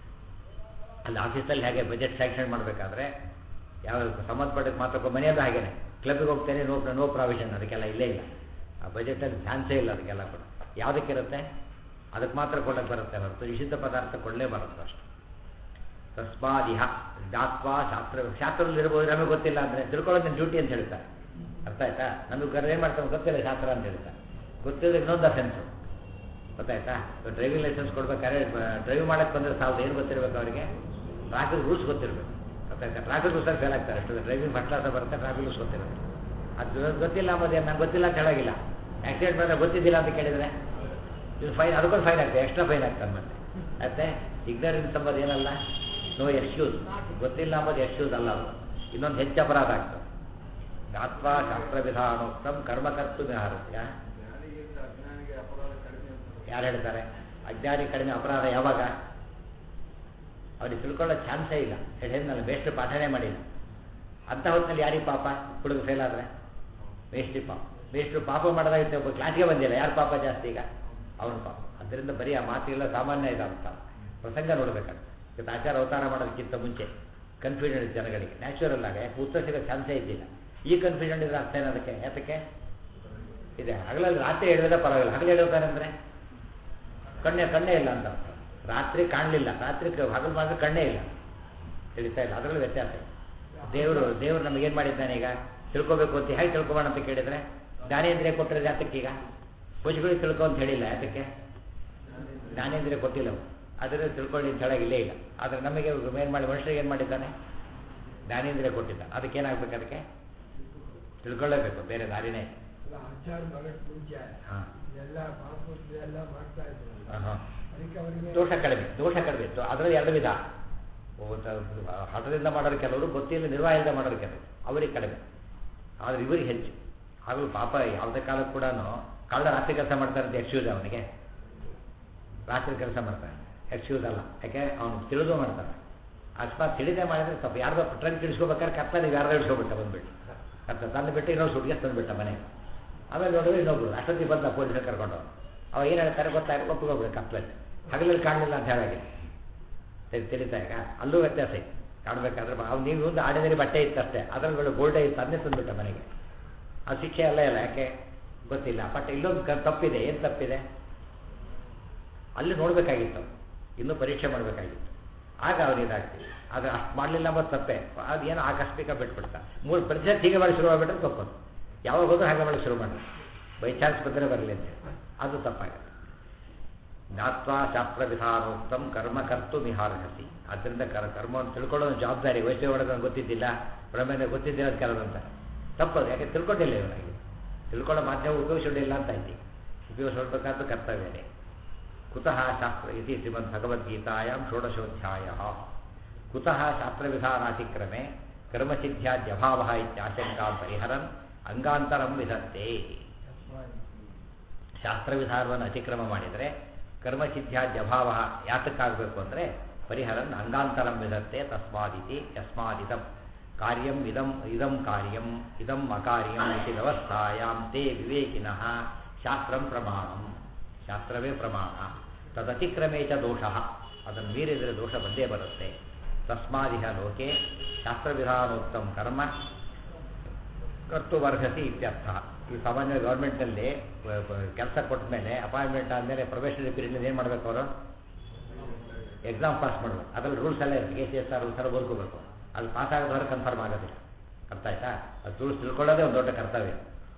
[SPEAKER 1] ಅಲ್ಲಿ ಆಫೀಸಲ್ಲಿ ಹೇಗೆ ಬಜೆಟ್ ಸ್ಯಾಂಕ್ಷನ್ ಮಾಡಬೇಕಾದ್ರೆ ಯಾವ ಸಂಬಂಧಪಟ್ಟಕ್ಕೆ ಮಾತ್ರ ಮನೆಯದು ಹಾಗೇನೆ ಕ್ಲಬ್ಗೆ ಹೋಗ್ತೇನೆ ನೋ ನೋ ಪ್ರಾವಿಷನ್ ಅದಕ್ಕೆಲ್ಲ ಇಲ್ಲೇ ಇಲ್ಲ ಆ ಬಜೆಟಲ್ಲಿ ಚಾನ್ಸೇ ಇಲ್ಲ ಅದಕ್ಕೆಲ್ಲ ಕೂಡ ಯಾವುದಕ್ಕಿರುತ್ತೆ ಅದಕ್ಕೆ ಮಾತ್ರ ಕೊಡಕ್ಕೆ ಬರುತ್ತೆ ಹೊರತು ನಿಷಿದ್ಧ ಪದಾರ್ಥ ಕೊಡಲೇ ಬರುತ್ತೆ ಅಷ್ಟು ತಸ್ಮಾದಿಹ ಜ್ಞಾತ್ವಾ ಶಾಸ್ತ್ರ ಶಾಸ್ತ್ರದಲ್ಲಿ ಇರ್ಬೋದು ನಮಗೆ ಗೊತ್ತಿಲ್ಲ ಅಂದರೆ ತಿಳ್ಕೊಳ್ಳೋದು ನನ್ನ ಡ್ಯೂಟಿ ಅಂತ ಹೇಳ್ತಾರೆ ಅರ್ಥ ಆಯ್ತಾ ನಮಗೆ ಕರೆ ಏನು ಮಾಡ್ತಾರೆ ಗೊತ್ತಿಲ್ಲ ಶಾಸ್ತ್ರ ಅಂತ ಹೇಳ್ತಾರೆ ಗೊತ್ತಿಲ್ಲ ಇನ್ನೊಂದು ಅಫೆನ್ಸು ಗೊತ್ತಾಯ್ತಾ ಡ್ರೈವಿಂಗ್ ಲೈಸೆನ್ಸ್ ಕೊಡ್ಬೇಕಾದ್ರೆ ಡ್ರೈವ್ ಮಾಡಕ್ಕೆ ಬಂದರೆ ಸಾಲದು ಏನು ಗೊತ್ತಿರಬೇಕು ಅವರಿಗೆ ಟ್ರಾಫಿಕ್ ರೂಲ್ಸ್ ಗೊತ್ತಿರಬೇಕು ಗೊತ್ತಾಯ್ತಾ ಟ್ರಾಫಿಕ್ ರೂಲ್ಸಲ್ಲಿ ಫೇಲ್ ಆಗ್ತಾರೆ ಅಷ್ಟು ಡ್ರೈವಿಂಗ್ ಫಸ್ಟ್ ಕ್ಲಾಸ್ ಬರುತ್ತೆ ಟ್ರಾಫಿಕ್ ರೂಲ್ಸ್ ಗೊತ್ತಿರುತ್ತೆ ಅದು ಗೊತ್ತಿಲ್ಲ ಅಂಬೋದೇನು ನಂಗೆ ಗೊತ್ತಿಲ್ಲ ಅಂತ ಹೇಳೋಗಿಲ್ಲ ಆಕ್ಸಿಡೆಂಟ್ ಮಾಡಿದ್ರೆ ಗೊತ್ತಿದ್ದಿಲ್ಲ ಅಂತ ಕೇಳಿದರೆ ಇದು ಫೈನ್ ಅದಕ್ಕೊಂದು ಫೈನ್ ಆಗ್ತದೆ ಎಕ್ಸ್ಟ್ರಾ ಫೈನ್ ಆಗ್ತದೆ ಮತ್ತೆ ಮತ್ತೆ ಇಗ್ನರೆನ್ಸ್ ಅಂಬೋದು ಏನಲ್ಲ ನೋ ಎಕ್ಸ್ಕ್ಯೂಸ್ ಗೊತ್ತಿಲ್ಲ ಅಂಬೋದು ಎಕ್ಸ್ಕ್ಯೂಸ್ ಅಲ್ಲ ಅದು ಇನ್ನೊಂದು ಹೆಚ್ಚು ಅಪರಾಧ ಆಗ್ತದೆ ಗಾತ್ವಾ ಶಾಸ್ತ್ರ ವಿಧಾನೋಕ್ತಂ ಕರ್ಮಕರ್ತು ವಿಹಾರಸ್ಯ ಯಾರು ಹೇಳ್ತಾರೆ ಅಜ್ಞಾನಿ ಕಡಿಮೆ ಅಪರಾಧ ಯಾವಾಗ ಅವ್ರಿಗೆ ತಿಳ್ಕೊಳ್ಳೋ ಚಾನ್ಸೇ ಇಲ್ಲ ಹೇಳಿದ್ನಲ್ಲ ಬೇಸ್ಟ್ ಪಾಠನೇ ಮಾಡಿಲ್ಲ ಅಂಥ ಹೊತ್ತಿನಲ್ಲಿ ಯಾರಿಗೆ ಪಾಪ ಹುಡುಗ ಫೇಲ್ ಆದರೆ ಬೇಷ್ಟಿ ಪಾಪ ಬೇಷ್ಟು ಪಾಪ ಮಾಡೋದಾಗುತ್ತೆ ಒಬ್ಬ ಕ್ಲಾಸ್ಗೆ ಬಂದಿಲ್ಲ ಯಾರು ಪಾಪ ಜಾಸ್ತಿ ಈಗ ಅವನು ಪಾಪ ಅದರಿಂದ ಬರೀ ಆ ಮಾತಿಗೆಲ್ಲ ಸಾಮಾನ್ಯ ಇದಾಗ್ತ ಪ್ರಸಂಗ ನೋಡ್ಬೇಕಾಗ್ತದೆ ಇವತ್ತು ಆಚಾರ ಅವತಾರ ಮಾಡೋದಕ್ಕಿಂತ ಮುಂಚೆ ಕನ್ಫ್ಯೂಷನ್ ಜನಗಳಿಗೆ ನ್ಯಾಚುರಲ್ ಆಗ ಯಾಕೆ ಉತ್ತರ ಸಿಗೋ ಚಾನ್ಸೇ ಇದ್ದಿಲ್ಲ ಈ ಕನ್ಫ್ಯೂಷನ್ ಇದ್ರೆ ಅರ್ಥ ಏನು ಅದಕ್ಕೆ ಯಾತಕ್ಕೆ ಇದೆ ಹಗಲಲ್ಲಿ ರಾತ್ರಿ ಹೇಳಿದ್ರೆ ಪರವಾಗಿಲ್ಲ ಹಗಲು ಹೇಳ್ತಾರೆ ಅಂದರೆ ಕಣ್ಣೆ ಕಣ್ಣೇ ಇಲ್ಲ ಅಂತ ಅರ್ಥ. ರಾತ್ರಿ ಕಾಣಲಿಲ್ಲ ರಾತ್ರಿ ಕ- ಹಗಲು ಮಾಡಿದ್ರೆ ಕಣ್ಣೇ ಇಲ್ಲ ತಿಳಿತಾ ಇಲ್ಲ ಅದರಲ್ಲಿ ವ್ಯತ್ಯಾಸ ಇದೆ. ದೇವರು ದೇವರು ನಮಗೇನು ಮಾಡಿದ್ದಾನೆ ಈಗ ತಿಳ್ಕೊಬೇಕು ಅಂತ ಹೇಗೆ ತಿಳ್ಕೊಬೋಣ ಅಂತ ಕೇಳಿದರೆ ಜ್ಞಾನೇಂದ್ರಿಯ ಕೊಟ್ಟರೆ ಯಾತಕ್ಕೀಗ ಪೂಜೆಗಳಿಗೆ ತಿಳ್ಕೊ ಅಂತ ಹೇಳಿಲ್ಲ ಯಾತಕ್ಕೆ ಜ್ಞಾನೇಂದ್ರಿಯ ಕೊಟ್ಟಿಲ್ಲ ಅವು ಅದರಿಂದ ತಿಳ್ಕೊಳ್ಳಿ ಅಂತ ಹೇಳಾಗ ಇಲ್ಲೇ ಇಲ್ಲ ಆದರೆ ನಮಗೆ ಏನು ಮಾಡಿ ಮನುಷ್ಯರಿಗೆ ಏನು ಮಾಡಿದ್ದಾನೆ ಜ್ಞಾನೇಂದ್ರಿಯ ಕೊಟ್ಟಿದ್ದ ಅದಕ್ಕೇನಾಗಬೇಕು ಅದಕ್ಕೆ ತಿಳ್ಕೊಳ್ಳೇಬೇಕು ಬೇರೆ ದಾರಿನೇ ಇಲ್ಲ.
[SPEAKER 2] ಅಲ್ಲ, ಆಚಾರ ಬರೋಕ್ ಮುಂಚೆ
[SPEAKER 1] ಹಾಂ
[SPEAKER 2] ಎಲ್ಲ ಪಾಪುತ್ರ ಎಲ್ಲ ಮಾಡ್ತಾ ಇದ್ರು
[SPEAKER 1] ಹಾಂ ಹಾಂ
[SPEAKER 2] ಅದಕ್ಕೆ ಅವರಿಗೆ
[SPEAKER 1] ದೋಷ ಕಡಿಮೆ ದೋಷ ಕಡಿಮೆ ಇತ್ತು ಅದರಲ್ಲಿ ಎರಡು ವಿಧ ಒಬ್ಬ ತ- ಹಠದಿಂದ ಮಾಡೋರು ಕೆಲವರು ಗೊತ್ತಿಲ್ಲ ನಿರ್ವಾಹದಿಂದ ಮಾಡೋರು ಕೆಲವರು ಅವರಿಗೆ ಕಡಿಮೆ ಆದರೆ ಇವರಿಗೆ ಹೆಚ್ಚು ಹಾಗೂ ಪಾಪ ಯಾವುದೇ ಕಾಲಕ್ಕೆ ಕೂಡ ಕಳ್ಳ ರಾತ್ರಿ ಕೆಲಸ ಮಾಡ್ತಾರೆ ಅಂತ ಎಕ್ಸ್ಕ್ಯೂಸ್ ಅವನಿಗೆ ರಾತ್ರಿ ಕೆಲಸ ಮಾಡ್ತಾನೆ ಎಕ್ಸ್ಕ್ಯೂಸ್ ಅಲ್ಲ ಯಾಕೆ ಅವನು ತಿಳಿದು ಮಾಡ್ತಾನೆ ಅಕಸ್ಮಾತ್ ತಿಳಿದೇ ಮಾಡಿದ್ರೆ ತಪ್ಪು ಯಾರ್ದೋ ಟ್ರಕ್ ತಿಳಿಸ್ಕೋಬೇಕಾದ್ರೆ ಕತ್ತ ನೀವು ಯಾರ್ದೋ ಇಡ್ಸ್ಕೊಬಿಟ್ಟ ಬಂದ್ಬಿಟ್ಟು ಕತ್ತ ತಂದು ಬಿಟ್ಟು ಇನ್ನೊಂದು ಸುಟ್ಟಿಗೆ ತಂದುಬಿಟ್ಟ ಮನೆಗೆ ಆಮೇಲೆ ನೋಡಿದ್ರೆ ಇನ್ನೊಬ್ರು ಅಷ್ಟೊತ್ತಿಗೆ ಬಂದ ಪೊಲೀಸರು ಕರ್ಕೊಂಡು ಅವ ಏನು ಹೇಳ್ತಾರೆ ಗೊತ್ತಾಗ ಒಪ್ಪಿಗೋಗ್ಬಿಡು ಕತ್ಲಲ್ಲಿ ಹಗಲಲ್ಲಿ ಕಾಣಲಿಲ್ಲ ಅಂತ ಹೇಳಾಗಿ ಸರಿ ತಿಳಿತಾ ಈಗ ಅಲ್ಲೂ ವ್ಯತ್ಯಾಸ ಇದೆ ಕಾಣಬೇಕಾದ್ರೆ ಅವ್ನು ನೀವು ಒಂದು ಆಡಿದರೆ ಬಟ್ಟೆ ಇತ್ತಷ್ಟೇ ಅದರಲ್ಲಿ ಗೋಲ್ಡೆ ಇತ್ತು ಅದನ್ನೇ ತಂದುಬಿಟ್ಟ ಮನೆಗೆ ಆ ಶಿಕ್ಷೆ ಅಲ್ಲ ಇಲ್ಲ ಯಾಕೆ ಗೊತ್ತಿಲ್ಲ ಬಟ್ ಇಲ್ಲೊಂದು ಕ ತಪ್ಪಿದೆ ಏನು ತಪ್ಪಿದೆ ಅಲ್ಲಿ ನೋಡಬೇಕಾಗಿತ್ತು ಇನ್ನೂ ಪರೀಕ್ಷೆ ಮಾಡಬೇಕಾಗಿತ್ತು ಆಗ ಅವ್ರು ಇದಾಗ್ತೀವಿ ಆದರೆ ಅಷ್ಟು ಮಾಡಲಿಲ್ಲ ಮತ್ತು ತಪ್ಪೆ ಅದು ಏನು ಆಕಸ್ಮಿಕ ಬಿಟ್ಬಿಡ್ತಾ ಮೂರು ಪ್ರತಿಶತ ಹೀಗೆ ಮಾಡಿ ಶುರು ಮಾಡಿಬಿಟ್ರೆ ತಪ್ಪದು ಯಾವಾಗ ಹೋದ್ರೂ ಹಾಗೆ ಮಾಡಿ ಶುರು ಮಾಡಿ ಬೈ ಚಾನ್ಸ್ ಬಂದರೆ ಬರಲಿ ಅಂತ ಅದು ತಪ್ಪಾಗುತ್ತೆ ಜ್ಞಾತ್ವಾ ಶಾಸ್ತ್ರ ವಿಧಾನೋಕ್ತಂ ಕರ್ಮ ಕರ್ತು ಮಿಹಾರ್ಹಸಿ ಆದ್ದರಿಂದ ಕರ್ ಕರ್ಮವನ್ನು ತಿಳ್ಕೊಳ್ಳೋ ಜವಾಬ್ದಾರಿ ವಯಸ್ಸು ಒಳಗೆ ಗೊತ್ತಿದ್ದಿಲ್ಲ ಪ್ರಮೇಯ ಗೊತ್ತಿದ್ದಿಲ್ಲ ಅಂತ ಕೆಲವಂತ ತಪ್ಪದು ಯಾಕೆ ತಿಳ್ಕೊಂಡಿಲ್ಲ ಇವನಾಗಿ ತಿಳ್ಕೊಳ್ಳೋ ಮಾಧ್ಯಮ ಉಪಯೋಗಿಸೋದಿಲ್ಲ ಅಂತ ಐತಿ ಉಪಯೋಗಿಸಬೇಕಾದ ಕರ್ತವ್ಯನೇ ಕುತಃ ಶಾಸ್ತ್ರ ಇತಿ ಶ್ರೀಮದ್ ಭಗವದ್ಗೀತಾಯಾಂ ಷೋಡಶೋಧ್ಯಾಯ ಕುತಃ ಶಾಸ್ತ್ರವಿಧಾನಾತಿಕ್ರಮೆ ಕರ್ಮಸಿದ್ಧ್ಯಾದ್ಯಭಾವ ಇತ್ಯಾಶಂಕಾ ಪರಿಹರನ್ ಅಂಗಾಂತರಂ ವಿಧತ್ತೆ ಶಾಸ್ತ್ರವಿಧಾನವನ್ನು ಅತಿಕ್ರಮ ಮಾಡಿದರೆ ಕರ್ಮಸಿದ್ಧ್ಯಾದ್ಯಭಾವ ಯಾತಕ್ಕಾಗಬೇಕು ಅಂದರೆ ಪರಿಹರನ್ ಅಂಗಾಂತರಂ ವಿಧತ್ತೆ ತಸ್ಮಾದಿತಿ ಯಸ್ಮಾದಿದಂ ಕಾರ್ಯಂ ಇದಂ ಇದಂ ಕಾರ್ಯಂ ಇದಂ ಅಕಾರ್ಯಂ ಇತಿ ವ್ಯವಸ್ಥಾಯಾಂ ತೇ ವಿವೇಕಿನಃ ಶಾಸ್ತ್ರಂ ಪ್ರಮಾಣಂ ಶಾಸ್ತ್ರವೇ ಪ್ರಮಾಣ ತದತಿಕ್ರಮೇ ಚ ದೋಷ ಅದನ್ನು ಮೀರಿದರೆ ದೋಷ ಬಂದೇ ಬರುತ್ತೆ ತಸ್ಮಾದಿಹ ಲೋಕೆ ಶಾಸ್ತ್ರವಿಧಾನೋಕ್ತಂ ಕರ್ಮ ಕರ್ತುವರ್ಹಸಿ ಇತ್ಯರ್ಥ ಈ ಸಾಮಾನ್ಯ ಗೌರ್ಮೆಂಟಲ್ಲಿ ಕೆಲಸ ಕೊಟ್ಟ ಮೇಲೆ ಅಪಾಯಿಂಟ್ಮೆಂಟ್ ಆದಮೇಲೆ ಪ್ರೊಫೆಷನಲ್ ಪೀರಿಯಡ್ ಏನು ಮಾಡಬೇಕು ಅವರು ಎಕ್ಸಾಮ್ ಪಾಸ್ ಮಾಡಬೇಕು ಅದ್ರಲ್ಲಿ ರೂಲ್ಸ್ ಎಲ್ಲ ಇರುತ್ತೆ K C S R rules ಎಲ್ಲ ಓದ್ಕೋಬೇಕು ಅದು ಪಾಸ್ ಆಗೋದವ್ರೆ ಕನ್ಫರ್ಮ್ ಆಗೋದಿಲ್ಲ ಅರ್ಥ ಆಯ್ತಾ ಅದು ರೂಲ್ಸ್ ತಿಳ್ಕೊಳ್ಳೋದೇ ಒಂದು ದೊಡ್ಡ ಕರ್ತವ್ಯ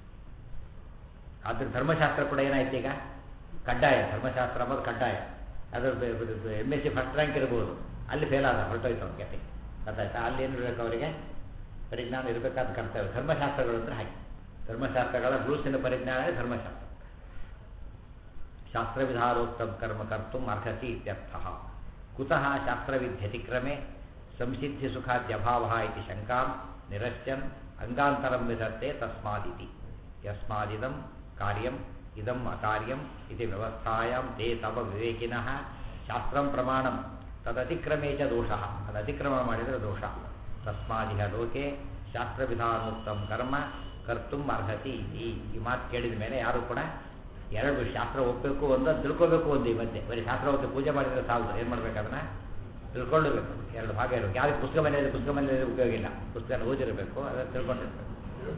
[SPEAKER 1] ಆದ್ರೆ ಧರ್ಮಶಾಸ್ತ್ರ ಕೂಡ ಏನಾಯ್ತು ಈಗ ಕಡ್ಡಾಯ ಧರ್ಮಶಾಸ್ತ್ರ ಅನ್ನೋದು ಕಡ್ಡಾಯ ಅದು M S C first rank ಇರ್ಬೋದು ಅಲ್ಲಿ ಫೇಲ್ ಆದ ಹೊರಟೋಯ್ತು ಅವ್ನ ಕೆಟ್ಟಿ ಗೊತ್ತಾಯ್ತಾ ಅಲ್ಲಿ ಏನು ಇರಬೇಕು ಅವರಿಗೆ ಪರಿಜ್ಞಾನ ಇರಬೇಕಾದ ಕರ್ತವ್ಯ ಧರ್ಮಶಾಸ್ತ್ರಗಳು ಅಂದ್ರೆ ಹಾಗೆ ಧರ್ಮಶಾಸ್ತ್ರಗಳ ರೂಲ್ಸಿನ ಪರಿಜ್ಞಾನವೇ ಧರ್ಮಶಾಸ್ತ್ರ ಶಾಸ್ತ್ರವಿಧಾನೋಕ್ತಂ ಕರ್ಮ ಕರ್ತು ಅರ್ಹತಿ ಇತ್ಯರ್ಥ ಕುತಃ ಶಾಸ್ತ್ರವಿಧ್ಯತಿಕ್ರಮೆ ಸಂಸಿದ್ಧಿ ಸುಖಾದ್ಯಭಾವ ಇತಿ ಶಂಕಾಂ ನಿರಶ್ಯನ್ ಅಂಗಾಂತರಂ ವಿಧತ್ತೆ ತಸ್ಮಾದಿತಿ ಯಸ್ಮಾದಿದಂ ಕಾರ್ಯಂ ಇದಂ ಅಕಾರ್ಯಂ ಇತಿ ವ್ಯವಸ್ಥಾಯಾಂ ತೇ ತವ ವಿವೇಕಿನಃ ಶಾಸ್ತ್ರಂ ಪ್ರಮಾಣಂ ತದತಿಕ್ರಮೇ ಚ ದೋಷ ಅದು ಅತಿಕ್ರಮ ಮಾಡಿದರೆ ದೋಷ ತಸ್ಮಾದಿಹ ಲೋಕೆ ಶಾಸ್ತ್ರವಿಧಾನೋಕ್ತಂ ಕರ್ಮ ಕರ್ತುಂ ಅರ್ಹತಿ ಇತಿ ಈ ಮಾತು ಕೇಳಿದ ಮೇಲೆ ಯಾರು ಕೂಡ ಎರಡು ಶಾಸ್ತ್ರ ಒಪ್ಪಬೇಕು ಒಂದು ತಿಳ್ಕೋಬೇಕು ಒಂದು ಈ ಮಧ್ಯೆ ಬರೀ ಶಾಸ್ತ್ರ ಓದಿ ಪೂಜೆ ಮಾಡಿದರೆ ಸಾಲದು ಏನು ಮಾಡ್ಬೇಕು ಅದನ್ನ ತಿಳ್ಕೊಳ್ಳಬೇಕು ಎರಡು ಭಾಗ ಇರಬೇಕು ಯಾರಿಗೆ ಪುಸ್ತಕ ಮನೆಯಲ್ಲಿ ಪುಸ್ತಕ ಮನೆಯಲ್ಲಿ ಉಪಯೋಗ ಇಲ್ಲ ಪುಸ್ತಕ ಓದಿರಬೇಕು ಅದನ್ನು ತಿಳ್ಕೊಂಡಿರ್ಬೇಕು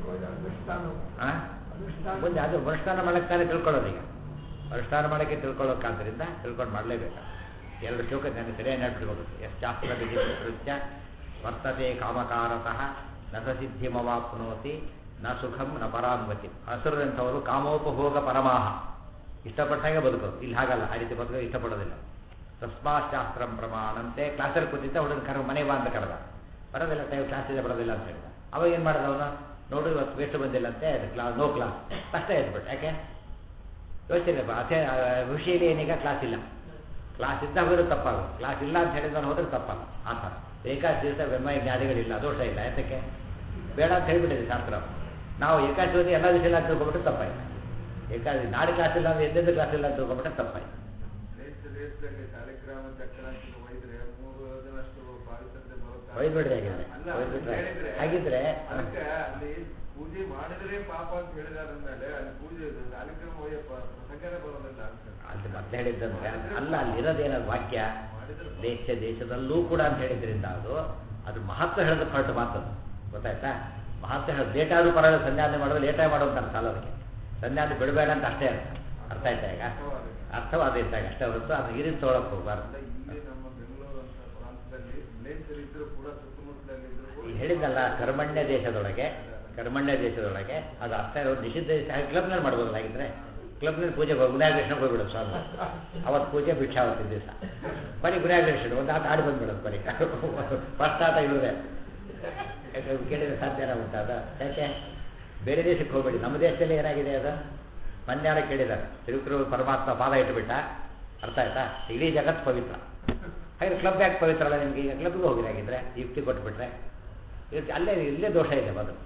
[SPEAKER 1] ಹಾಂ ಮುಂದೆ ಅದು ಅನುಷ್ಠಾನ ಮಾಡೋಕ್ಕಾದ್ರೆ ತಿಳ್ಕೊಳ್ಳೋದು ಈಗ ಅನುಷ್ಠಾನ ಮಾಡೋಕ್ಕೆ ತಿಳ್ಕೊಳ್ಳೋಕ್ಕಾದ್ರಿಂದ ತಿಳ್ಕೊಂಡು ಮಾಡಲೇಬೇಕು ಎರಡು ಶ್ಲೋಕ ನನಗೆ ಸರಿಯಾಗಿ ನೆನಪಿಟ್ಕೊಂಡು ಎಸ್ ಶಾಸ್ತ್ರ ವಿಧಿಕೃತ್ಯ ವರ್ತತೆ ಕಾಮಕಾರತಃ ನ ಸಿದ್ಧಿಮವಾಪ್ನೋತಿ ನ ಸುಖಂ ನ ಪರಾಂಗತಿ ಹಸುರಂಥವರು ಕಾಮೋಪಭೋಗ ಪರಮಾಹ ಇಷ್ಟಪಟ್ಟಾಗೆ ಬದುಕೋದು ಇಲ್ಲಿ ಹಾಗಲ್ಲ ಆ ರೀತಿ ಬದುಕೋ ಇಷ್ಟಪಡೋದಿಲ್ಲ ತಸ್ಮಾಶಾಸ್ತ್ರಂ ಪ್ರಮಾಣಂತೆ ಕ್ಲಾಸಲ್ಲಿ ಕೂತಿದ್ದ ಹುಡುಗನ ಕರ ಮನೆ ಬಾ ಅಂತ ಕರೆದ ಬರೋದಿಲ್ಲ ಟೈಮ್ ಕ್ಲಾಸ್ ಇದೆ ಬರೋದಿಲ್ಲ ಅಂತ ಹೇಳಿದ ಅವಾಗ ಏನು ಮಾಡಿದ ಅವನು ನೋಡು ಇವತ್ತು ವೇಸ್ಟ್ ಬಂದಿಲ್ಲಂತೆ ಕ್ಲಾಸ್ ನೋ ಕ್ಲಾಸ್ ಕಷ್ಟ ಇದ್ಬಿಟ್ಟು ಯಾಕೆ ಯೋಚನೆ ಅದೇ ಋಷಿಯಲ್ಲಿ ಏನೀಗ ಕ್ಲಾಸ್ ಇಲ್ಲ ಕ್ಲಾಸ್ ಇದ್ದಾಗ ಹೋದ್ರೆ ತಪ್ಪಾಗೋದು ಕ್ಲಾಸ್ ಇಲ್ಲ ಅಂತ ಹೇಳಿದ್ರೆ ಹೋದ್ರೆ ತಪ್ಪಲ್ಲ ಆ ಥರ ಏಕಾದಶಿ ದಿವಸ ಬ್ರಹ್ಮ ಜ್ಞಾನಿಗಳಿಲ್ಲ ದೋಷ ಇಲ್ಲ ಯಾತಕ್ಕೆ ಬೇಡ ಅಂತ ಹೇಳ್ಬಿಟ್ಟಿದೆ ಶಾಸ್ತ್ರ ನಾವು ಏಕಾದಶಿ ಓದಿ ಎಲ್ಲ ದಿವಸ ಇಲ್ಲ ಅಂತ ತಿಳ್ಕೊಬಿಟ್ಟು ತಪ್ಪಾಯ್ತು ಏಕಾದಶಿ ನಾಳೆ ಕ್ಲಾಸ್ ಇಲ್ಲ ಅಂದ್ರೆ ಎದ್ದೆದ್ದು ಕ್ಲಾಸ್ ಇಲ್ಲ ಅಂತ ತಿಳ್ಕೊಬಿಟ್ಟು ತಪ್ಪಾಯ್ತು
[SPEAKER 3] ದೇಶ ದೇಶದಲ್ಲಿ ಸಾಲಿಗ್ರಾಮ ಚಕ್ರಾಂಕಿತ ಒಯ್ದ್ರೆ ಮೂರು ದಿನಷ್ಟು ಪಾಲಿಸಂತೆ ಬರುತ್ತೆ
[SPEAKER 1] ಒಯ್ದ್ಬಿಡ್ರಿ ಹಾಗಿದ್ರೆ.
[SPEAKER 3] ಅಲ್ಲ,
[SPEAKER 1] ಒಯ್ದ್ಬಿಟ್ರೆ
[SPEAKER 3] ಹೇಳಿದ್ರೆ
[SPEAKER 1] ಹಾಗಿದ್ರೆ
[SPEAKER 3] ಅದಕ್ಕೆ ಅಲ್ಲಿ ಪೂಜೆ ಮಾಡಿದ್ರೆ ಪಾಪ ಅಂತ ಹೇಳಿದಾರ ಮೇಲೆ ಅಲ್ಲಿ ಪೂಜೆ ಸಾಲಿಗ್ರಾಮ ಒಯ್ಯ ಪ- ಪ್ರಸಂಗನೇ ಬರೋದಿಲ್ಲ ಅಂತ
[SPEAKER 1] ಅಲ್ಲಿ ಮತ್ತೆ ಹೇಳಿದ್ದಂದ್ರೆ ಅಲ್ಲ ಅಲ್ಲಿರೋದೇನದು ವಾಕ್ಯ ದೇಶ ದೇಶದಲ್ಲೂ ಕೂಡ ಅಂತ ಹೇಳಿದ್ರಿಂದ ಅದು ಅದು ಮಹತ್ವ ಹೇಳೋದಕ್ಕೆ ಹೊರಟು ಮಾತದು ಗೊತ್ತಾಯ್ತಾ ಮಹತ್ವ ಹೇಳೋದು ಲೇಟಾದ್ರೂ ಪರವಾಗಿಲ್ಲ ಸಂಧ್ಯಾನೆ ಮಾಡೋದು ಲೇಟಾಗಿ ಮಾಡೋದು ಅಂತ ಸಾಲ ಅದಕ್ಕೆ ಸಂಧ್ಯಾನೆ ಬಿಡಬೇಡ ಅಂತ ಅಷ್ಟೇ ಅರ್ಥ ಅರ್ಥ ಆಯ್ತಾ ಈಗ ಅರ್ಥವಾದ ಇದ್ದಾಗ ಅಷ್ಟೇ ಹೊರತು ಅದು ಹಿರಿದು ತೊಗೊಳಕ್ಕೆ ಹೋಗ್ಬಾರ್ದು
[SPEAKER 3] ಅಲ್ಲ ಇಲ್ಲಿ ನಮ್ಮ ಬೆಂಗಳೂರು ಅಂತ ಪ್ರಾಂತದಲ್ಲಿ ಲೇನ್ಸರ್ ಇದ್ರು ಕೂಡ ಸುತ್ತಮುತ್ತಲಲ್ಲಿ ಇದ್ರು ಕೂಡ
[SPEAKER 1] ಇಲ್ಲಿ ಹೇಳಿದ್ನಲ್ಲ ಕರ್ಮಣ್ಯ ದೇಶದೊಳಗೆ ಕರ್ಮಣ್ಯ ದೇಶದೊಳಗೆ ಅದು ಅರ್ಥ ಇರೋದು ನಿಷಿದ್ಧ ದೇಶ ಕ್ಲಬ್ನಲ್ಲಿ ಮಾಡ್ಬೋದಲ್ಲ ಹಾಗಿದ್ರೆ ಕ್ಲಬ್ನಲ್ಲಿ ಪೂಜೆಗೆ ಹೋಗಿ ಗುಣಾಗ್ರೇಷನ್ಗೆ ಹೋಗ್ಬಿಡೋದು ಸ್ವಾಮಿ ಅವತ್ತು ಪೂಜೆ ಭಿಕ್ಷಾವತಿ ದಿವಸ ಬರೀ ಗುಣಾಗ್ರೇಷನ್ ಒಂದು ಆಟ ಆಡಿ ಬಂದ್ಬಿಡೋದು ಬರೀ ಫಸ್ಟ್ ಆಟ ಇಲ್ಲದೆ ಯಾಕೆ ಕೇಳಿದ್ರೆ ಸಾಧ್ಯನ ಉಂಟು ಅದು ಯಾಕೆ ಬೇರೆ ದೇಶಕ್ಕೆ ಹೋಗ್ಬೇಡಿ ನಮ್ಮ ದೇಶದಲ್ಲಿ ಏನಾಗಿದೆ ಅದು ಮನ್ಯಾರ ಕೇಳಿದ್ದಾರೆ ತಿರುಪತಿ ಪರಮಾತ್ಮ ಪಾದ ಇಟ್ಟುಬಿಟ್ಟ ಅರ್ಥ ಆಯ್ತಾ ಇಡೀ ಜಗತ್ತು ಪವಿತ್ರ ಹಾಗೆ ಕ್ಲಬ್ ಯಾಕೆ ಪವಿತ್ರ ಅಲ್ಲ ನಿಮಗೆ ಈಗ ಕ್ಲಬ್ಗೆ ಹೋಗಿರಾಗಿದ್ರೆ ಯುಕ್ತಿ ಕೊಟ್ಬಿಟ್ರೆ ಇದಕ್ಕೆ ಅಲ್ಲೇ ಇಲ್ಲೇ ದೋಷ ಇದೆ ಅದು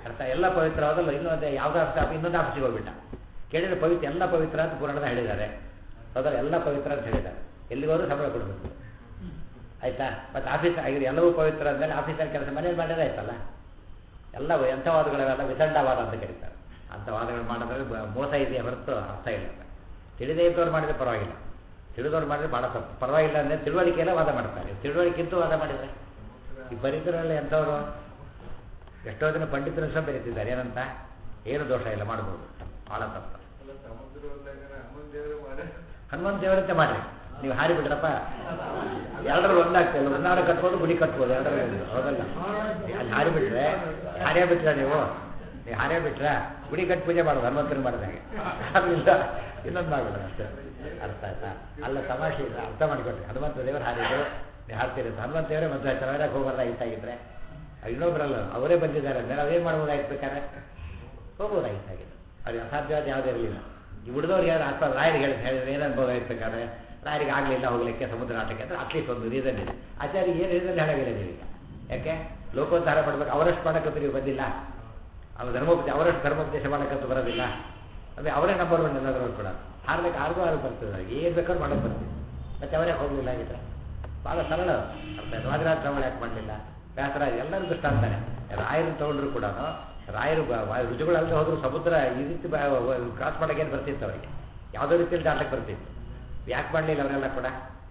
[SPEAKER 1] ಅರ್ಥ ಎಲ್ಲ ಪವಿತ್ರವಾದಲ್ಲ ಇನ್ನೊಂದು ಯಾವುದೋ ಅರ್ಥ ಇನ್ನೊಂದು ಆಫೀಸಿಗೆ ಹೋಗ್ಬಿಟ್ಟ ಕೇಳಿದ್ರೆ ಪವಿತ್ರ ಎಲ್ಲ ಪವಿತ್ರ ಅಂತ ಪುರಾಣದ ಹೇಳಿದ್ದಾರೆ ಹೌದಲ್ಲ ಎಲ್ಲ ಪವಿತ್ರ ಅಂತ ಹೇಳಿದ್ದಾರೆ ಎಲ್ಲಿಗೋದ್ರೂ ಸಂಬಳ ಕೊಡಬೇಕು ಆಯ್ತಾ ಮತ್ತು ಆಫೀಸ್ ಆಗಿರೋ ಎಲ್ಲವೂ ಪವಿತ್ರ ಅಂದಮೇಲೆ ಆಫೀಸಲ್ಲಿ ಕೆಲಸ ಮನೇಲಿ ಮಾಡಿದ್ರೆ ಆಯ್ತಲ್ಲ ಎಲ್ಲ ಎಂಥ ವಾದಗಳೆಲ್ಲ ವಿತಂಡವಾದ ಅಂತ ಕರೀತಾರೆ ಅಂಥ ವಾದಗಳು ಮಾಡಿದ್ರೆ ಬ- ಮೋಸ ಇದೆಯೇ ಹೊರತು ಅರ್ಥ ಇಲ್ಲ ತಿಳಿದೇ ಇದ್ದವ್ರು ಮಾಡಿದ್ರೆ ಪರವಾಗಿಲ್ಲ ತಿಳಿದವ್ರು ಮಾಡಿದ್ರೆ ಭಾಳ ತಪ್ಪು ಪರವಾಗಿಲ್ಲ ಅಂದರೆ ತಿಳುವಳಿಕೆಯಲ್ಲ ವಾದ ಮಾಡ್ತಾರೆ ತಿಳುವಳಿಕೆಂತೂ ವಾದ ಮಾಡಿದರೆ ಈ ಬರೀತರಲ್ಲಿ ಎಂಥವ್ರು ಎಷ್ಟೋ ಜನ ಪಂಡಿತರು ಸಹ ಬರೀತಿದ್ದಾರೆ ಏನಂತ ಏನು ದೋಷ ಇಲ್ಲ ಮಾಡ್ಬೋದು ಭಾಳ ತಪ್ಪು
[SPEAKER 3] ಅಲ್ಲ ಸಮುದ್ರ ಹೋದಾಗ ಅಮ್ಮನ ದೇವರು ಮಾಡಿ
[SPEAKER 1] ಹನುಮಂತ ದೇವರಂತೆ ಮಾಡ್ರಿ ನೀವು ಹಾರಿ ಬಿಡ್ರಪ್ಪ ಎರಡರಲ್ಲಿ ಒಂದಾಗ್ತಿಲ್ಲ ಒಂದಾಡ ಕಟ್ಬೋದು ಗುಡಿ ಕಟ್ಬೋದು ಎರಡರಲ್ಲಿ ಒಂದು ಹೌದಲ್ಲ ಅಲ್ಲಿ ಹಾರಿ ಬಿಟ್ರೆ ಹಾರೇ ಬಿಟ್ರ ನೀವು ನೀವು ಹಾರೇ ಬಿಟ್ರ ಗುಡಿ ಕಟ್ಟಿ ಪೂಜೆ ಮಾಡೋದು ಹನುಮಂತನ ಮಾಡಿದಾಗೆ ಅದಿಲ್ಲ ಇನ್ನೊಂದು ಮಾಡ್ಬಿಡ್ರಿ ಅಷ್ಟೇ ಅರ್ಥ ಆಯ್ತಾ ಅಲ್ಲ ತಮಾಷೆ ಇಲ್ಲ ಅರ್ಥ ಮಾಡಿಕೊಟ್ರಿ ಹನುಮಂತ ದೇವರು ಹಾರಿದ್ರು ನೀವು ಹಾರ್ತೀರಿ ಅಂತ ಹನುಮಂತ ದೇವರೇ ಮದುವೆ ಆಯ್ತಾರೆ ಅವರೇ ಹೋಗೋದಾಗಿತ್ತಾಗಿದ್ರೆ ಇನ್ನೊಬ್ರಲ್ಲ ಅವರೇ ಬಂದಿದ್ದಾರೆ ಅಂದರೆ ಅವೇನು ಮಾಡ್ಬೋದಾಗಿತ್ತು ಬೇಕಾದ್ರೆ ಹೋಗ್ಬೋದಾಗಿತ್ತಾಗಿದೆ ಅದು ಅಸಾಧ್ಯವಾದ ಯಾವುದೇ ಇರಲಿಲ್ಲ ಈ ಉಳಿದವ್ರಿಗೆ ಯಾರು ಅಥವಾ ರಾಯರಿಗೆ ಹೇಳಿ ಹೇಳಿದ್ರೆ ಏನು ಅನ್ಬೋದಾಗಿತ್ತು ಬೇಕಾದ್ರೆ ರಾಯರಿಗೆ ಆಗಲಿಲ್ಲ ಹೋಗ್ಲಿಕ್ಕೆ ಸಮುದ್ರ ಆಟಕ್ಕೆ ಅಂದರೆ ಅಟ್ಲೀಸ್ಟ್ ಒಂದು ರೀಸನ್ ಇದೆ ಆಚಾರ್ಯ ಏನು ರೀಸನ್ ಹೇಳೋದಿಲ್ಲ ನೀವೀಗ ಯಾಕೆ ಲೋಕೋದ್ಧಾರ ಮಾಡ್ಬೇಕು ಅವರಷ್ಟು ಮಾಡೋಕ್ಕಂತೂ ನೀವು ಬಂದಿಲ್ಲ ಅವ್ರು ಧರ್ಮೋಪದೇಶ ಅವರಷ್ಟು ಧರ್ಮೋಪದೇಶ ಮಾಡೋಕ್ಕಂತೂ ಬರೋದಿಲ್ಲ ಅಂದರೆ ಅವರೇ ನಂಬರ್ ಒನ್ ಎಲ್ಲಾದ್ರೂ ಕೂಡ ಹಾರ್ಲಿಕ್ಕೆ ಆರ್ಗೂ ಆರು ಬರ್ತದೆ ಏನು ಬೇಕಾದ್ರೂ ಮಾಡೋಕ್ಕೆ ಬರ್ತೀವಿ ಮತ್ತೆ ಅವರೇ ಹೋಗಲಿಲ್ಲ ಆಗಿದ್ರೆ ಭಾಳ ಸರಳ ಅರ್ಥ ರಾಜರಾಜ ಶ್ರವಣ ಯಾಕೆ ಮಾಡಲಿಲ್ಲ ವ್ಯಾಸರಾಜ ಎಲ್ಲರೂ ದೃಷ್ಟಾಂತಾನೆ ರಾಯರನ್ನು ತಗೊಂಡ್ರು ಕೂಡ ರಾಯರು ಬ- ವ- ರುಜುಗಳಲ್ಲದೆ ಹೋದ್ರು ಸಮುದ್ರ ಈ ರೀತಿ ಕ್ರಾಸ್ ಮಾಡೋಕೆ ಏನು ಬರ್ತಿತ್ತು ಅವರಿಗೆ ಯಾವುದೋ ರೀತಿಯಲ್ಲಿ ದಾಟಕ್ಕೆ ಬರ್ತಿತ್ತು ಯಾಕೆ ಮಾಡಲಿಲ್ಲ ಅವರೆಲ್ಲ ಕೂಡ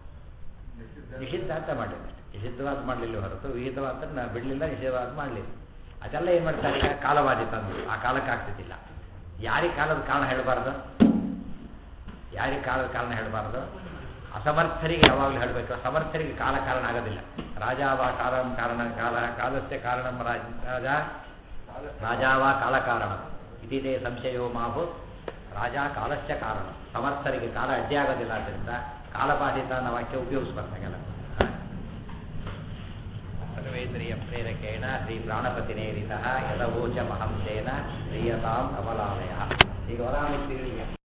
[SPEAKER 1] ನಿಷಿದ್ಧ ಅಂತ ಮಾಡಲಿಲ್ಲ ನಿಷಿದ್ಧವಾದ ಮಾಡಲಿಲ್ಲ ಹೊರತು ವಿಹಿತವಾದ ನಾ ಬಿಡಲಿಲ್ಲ ನಿಷಿದ್ಧವಾದ ಮಾಡಲಿಲ್ಲ ಅದೆಲ್ಲ ಏನು ಮಾಡ್ತಾರೆ ಈಗ ಕಾಲವಾದಿ ತಂದು ಆ ಕಾಲಕ್ಕೆ ಆಗ್ತಿದ್ದಿಲ್ಲ ಯಾರಿಗೆ ಕಾಲದ ಕಾರಣ ಹೇಳಬಾರ್ದು ಯಾರಿಗೆ ಕಾಲದ ಕಾರಣ ಹೇಳಬಾರ್ದು ಅಸಮರ್ಥರಿಗೆ ಯಾವಾಗಲೂ ಹೇಳಬೇಕು ಸಮರ್ಥರಿಗೆ ಕಾಲ ಕಾರಣ ಆಗೋದಿಲ್ಲ ರಾಜಾವ ಕಾರಣ ಕಾರಣ ಕಾಲ ಕಾಲಸ್ಯ ಕಾರಣ ರಾಜ ರಾಜ ರಾಜಾವ ಕಾಲ ಕಾರಣ ಇದಿದೆ ಸಂಶಯೋ ಮಾಹು ರಾಜ ಕಾಲಸ್ಯ ಕಾರಣ ಸಮರ್ಥರಿಗೆ ಕಾಲ ಅಡ್ಡಿ ಆಗೋದಿಲ್ಲ ಆದ್ದರಿಂದ ಕಾಲಪಾಠಿತ ಅನ್ನೋ ವಾಕ್ಯ ಉಪಯೋಗಿಸ್ಬಾರ್ದಾಗೆಲ್ಲ ಸರ್ವೇಂದ್ರಿಯ ಪ್ರೇರಕೇಣ ಶ್ರೀ ಪ್ರಾಣಪತಿನೇರಿತ ಯದವೋಚ ಮಹಂಸೇನ ಶ್ರೀಯತಾಂ ಕಮಲಾಲಯ ಈಗ ವರಾಮಿಸ್ತ್ರೀಗಳಿಗೆ